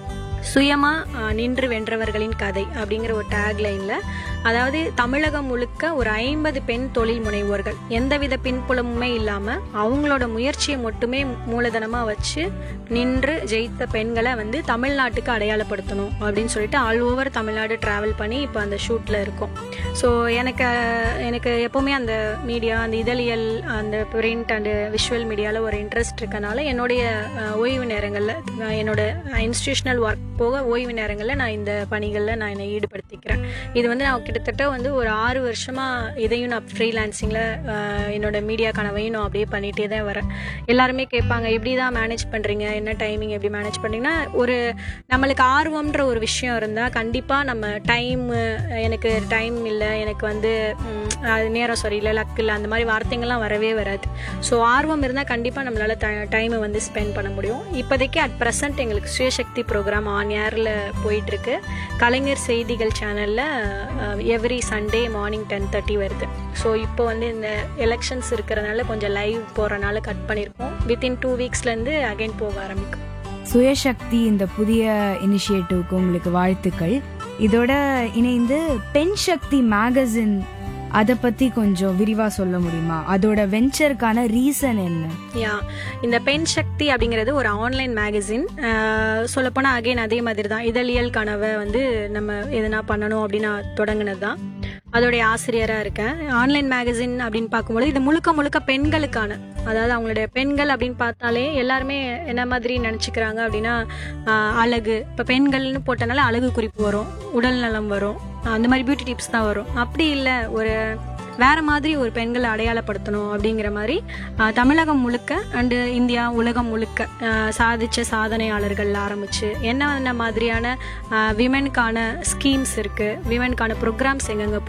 சுயமா அஹ், நின்று வென்றவர்களின் கதை அப்படிங்கிற ஒரு டேக்லைன்ல அதாவது தமிழகம் முழுக்க ஒரு ஐம்பது பெண் தொழில் முனைவோர்கள் எந்தவித பின்புலமுமே இல்லாம அவங்களோட முயற்சியை மட்டுமே மூலதனமா வச்சு நின்று ஜெயித்த பெண்களை வந்து தமிழ்நாட்டுக்கு அடையாளப்படுத்தணும் அப்படின்னு சொல்லிட்டு ஆல் ஓவர் தமிழ்நாடு டிராவல் பண்ணி இப்போ அந்த ஷூட்ல இருக்கோம் ஸோ எனக்கு எனக்கு எப்பவுமே அந்த மீடியா அந்த இதழியல் அந்த பிரிண்ட் அண்ட் விஷுவல் மீடியாவில் ஒரு இன்ட்ரெஸ்ட் இருக்கனால என்னுடைய அஹ், ஓய்வு நேரங்களில் என்னோட இன்ஸ்டியூஷனல் ஒர்க் போக ஓய்வு நேரங்களில் நான் இந்த பணிகளில் நான் என்னை ஈடுபடுத்திக்கிறேன் இது வந்து நான் கிட்டத்தட்ட வந்து ஒரு ஆறு வருஷமாக இதையும் நான் ஃப்ரீலான்சிங்கில் என்னோட மீடியா கனவையும் நான் அப்படியே பண்ணிகிட்டே தான் வரேன் எல்லாருமே கேட்பாங்க எப்படி தான் மேனேஜ் பண்ணுறீங்க என்ன டைமிங் எப்படி மேனேஜ் பண்ணுறீங்கன்னா ஒரு நம்மளுக்கு ஆர்வம்ன்ற ஒரு விஷயம் இருந்தால் கண்டிப்பாக நம்ம டைம் எனக்கு டைம் இல்லை எனக்கு வந்து ம், அது நேரம் சரியில்லை லக் இல்லை அந்த மாதிரி வார்த்தைங்கள்லாம் வரவே வராது ஸோ ஆர்வம் இருந்தால் கண்டிப்பாக நம்மளால் டைமை வந்து ஸ்பெண்ட் பண்ண முடியும் இப்போதைக்கு அட் ப்ரெசன்ட் எங்களுக்கு சுயசக்தி ப்ரோக்ராம் ஆன் ஏரில் போயிட்டுருக்கு கலைஞர் செய்திகள் சேனலில் every Sunday morning ten thirty வருது ஸோ இப்போ வந்து இந்த எலெக்ஷன்ஸ் இருக்கிறனால கொஞ்சம் லைவ் போகிறனால கட் பண்ணியிருக்கோம் வித்தின் டூ வீக்ஸ்லேருந்து அகைன் போக ஆரம்பிக்கும் சுயசக்தி இந்த புதிய இனிஷியேட்டிவ்க்கு உங்களுக்கு வாழ்த்துக்கள் இதோட இணைந்து பெண் சக்தி மேகசின் அதை பத்தி கொஞ்சம் விரிவா சொல்ல முடியுமா அதோட வெஞ்சருக்கான ரீசன் என்ன யா இந்த பெண் சக்தி அப்படிங்கிறது ஒரு ஆன்லைன் மேகசின் சொல்லப்போனால் அகைன் அதே மாதிரி தான் இதழியல் கனவை வந்து நம்ம எதனா பண்ணணும் அப்படின்னு நான் தொடங்கினது தான் அதோடைய ஆசிரியராக இருக்கேன் ஆன்லைன் மேகசின் அப்படின்னு பார்க்கும்போது இது முழுக்க முழுக்க பெண்களுக்கான அதாவது அவங்களுடைய பெண்கள் அப்படின்னு பார்த்தாலே எல்லாருமே என்ன மாதிரி நினச்சிக்கிறாங்க அப்படின்னா ஆஹ், அழகு இப்போ பெண்கள்னு போட்டனால அழகு குறிப்பு வரும் உடல் நலம் வரும் அந்த மாதிரி பியூட்டி டிப்ஸ் தான் வரும் அப்படி இல்லை ஒரு வேற மாதிரி ஒரு பெண்களை அடையாளப்படுத்தணும் அப்படிங்கிற மாதிரி ஆஹ், தமிழகம் முழுக்க அண்டு இந்தியா உலகம் முழுக்க ஆஹ், சாதிச்ச சாதனையாளர்கள் ஆரம்பிச்சு என்ன என்ன மாதிரியான விமென்கான ஸ்கீம்ஸ் இருக்கு விமென்கான ப்ரோக்ராம்ஸ் எங்கெங்க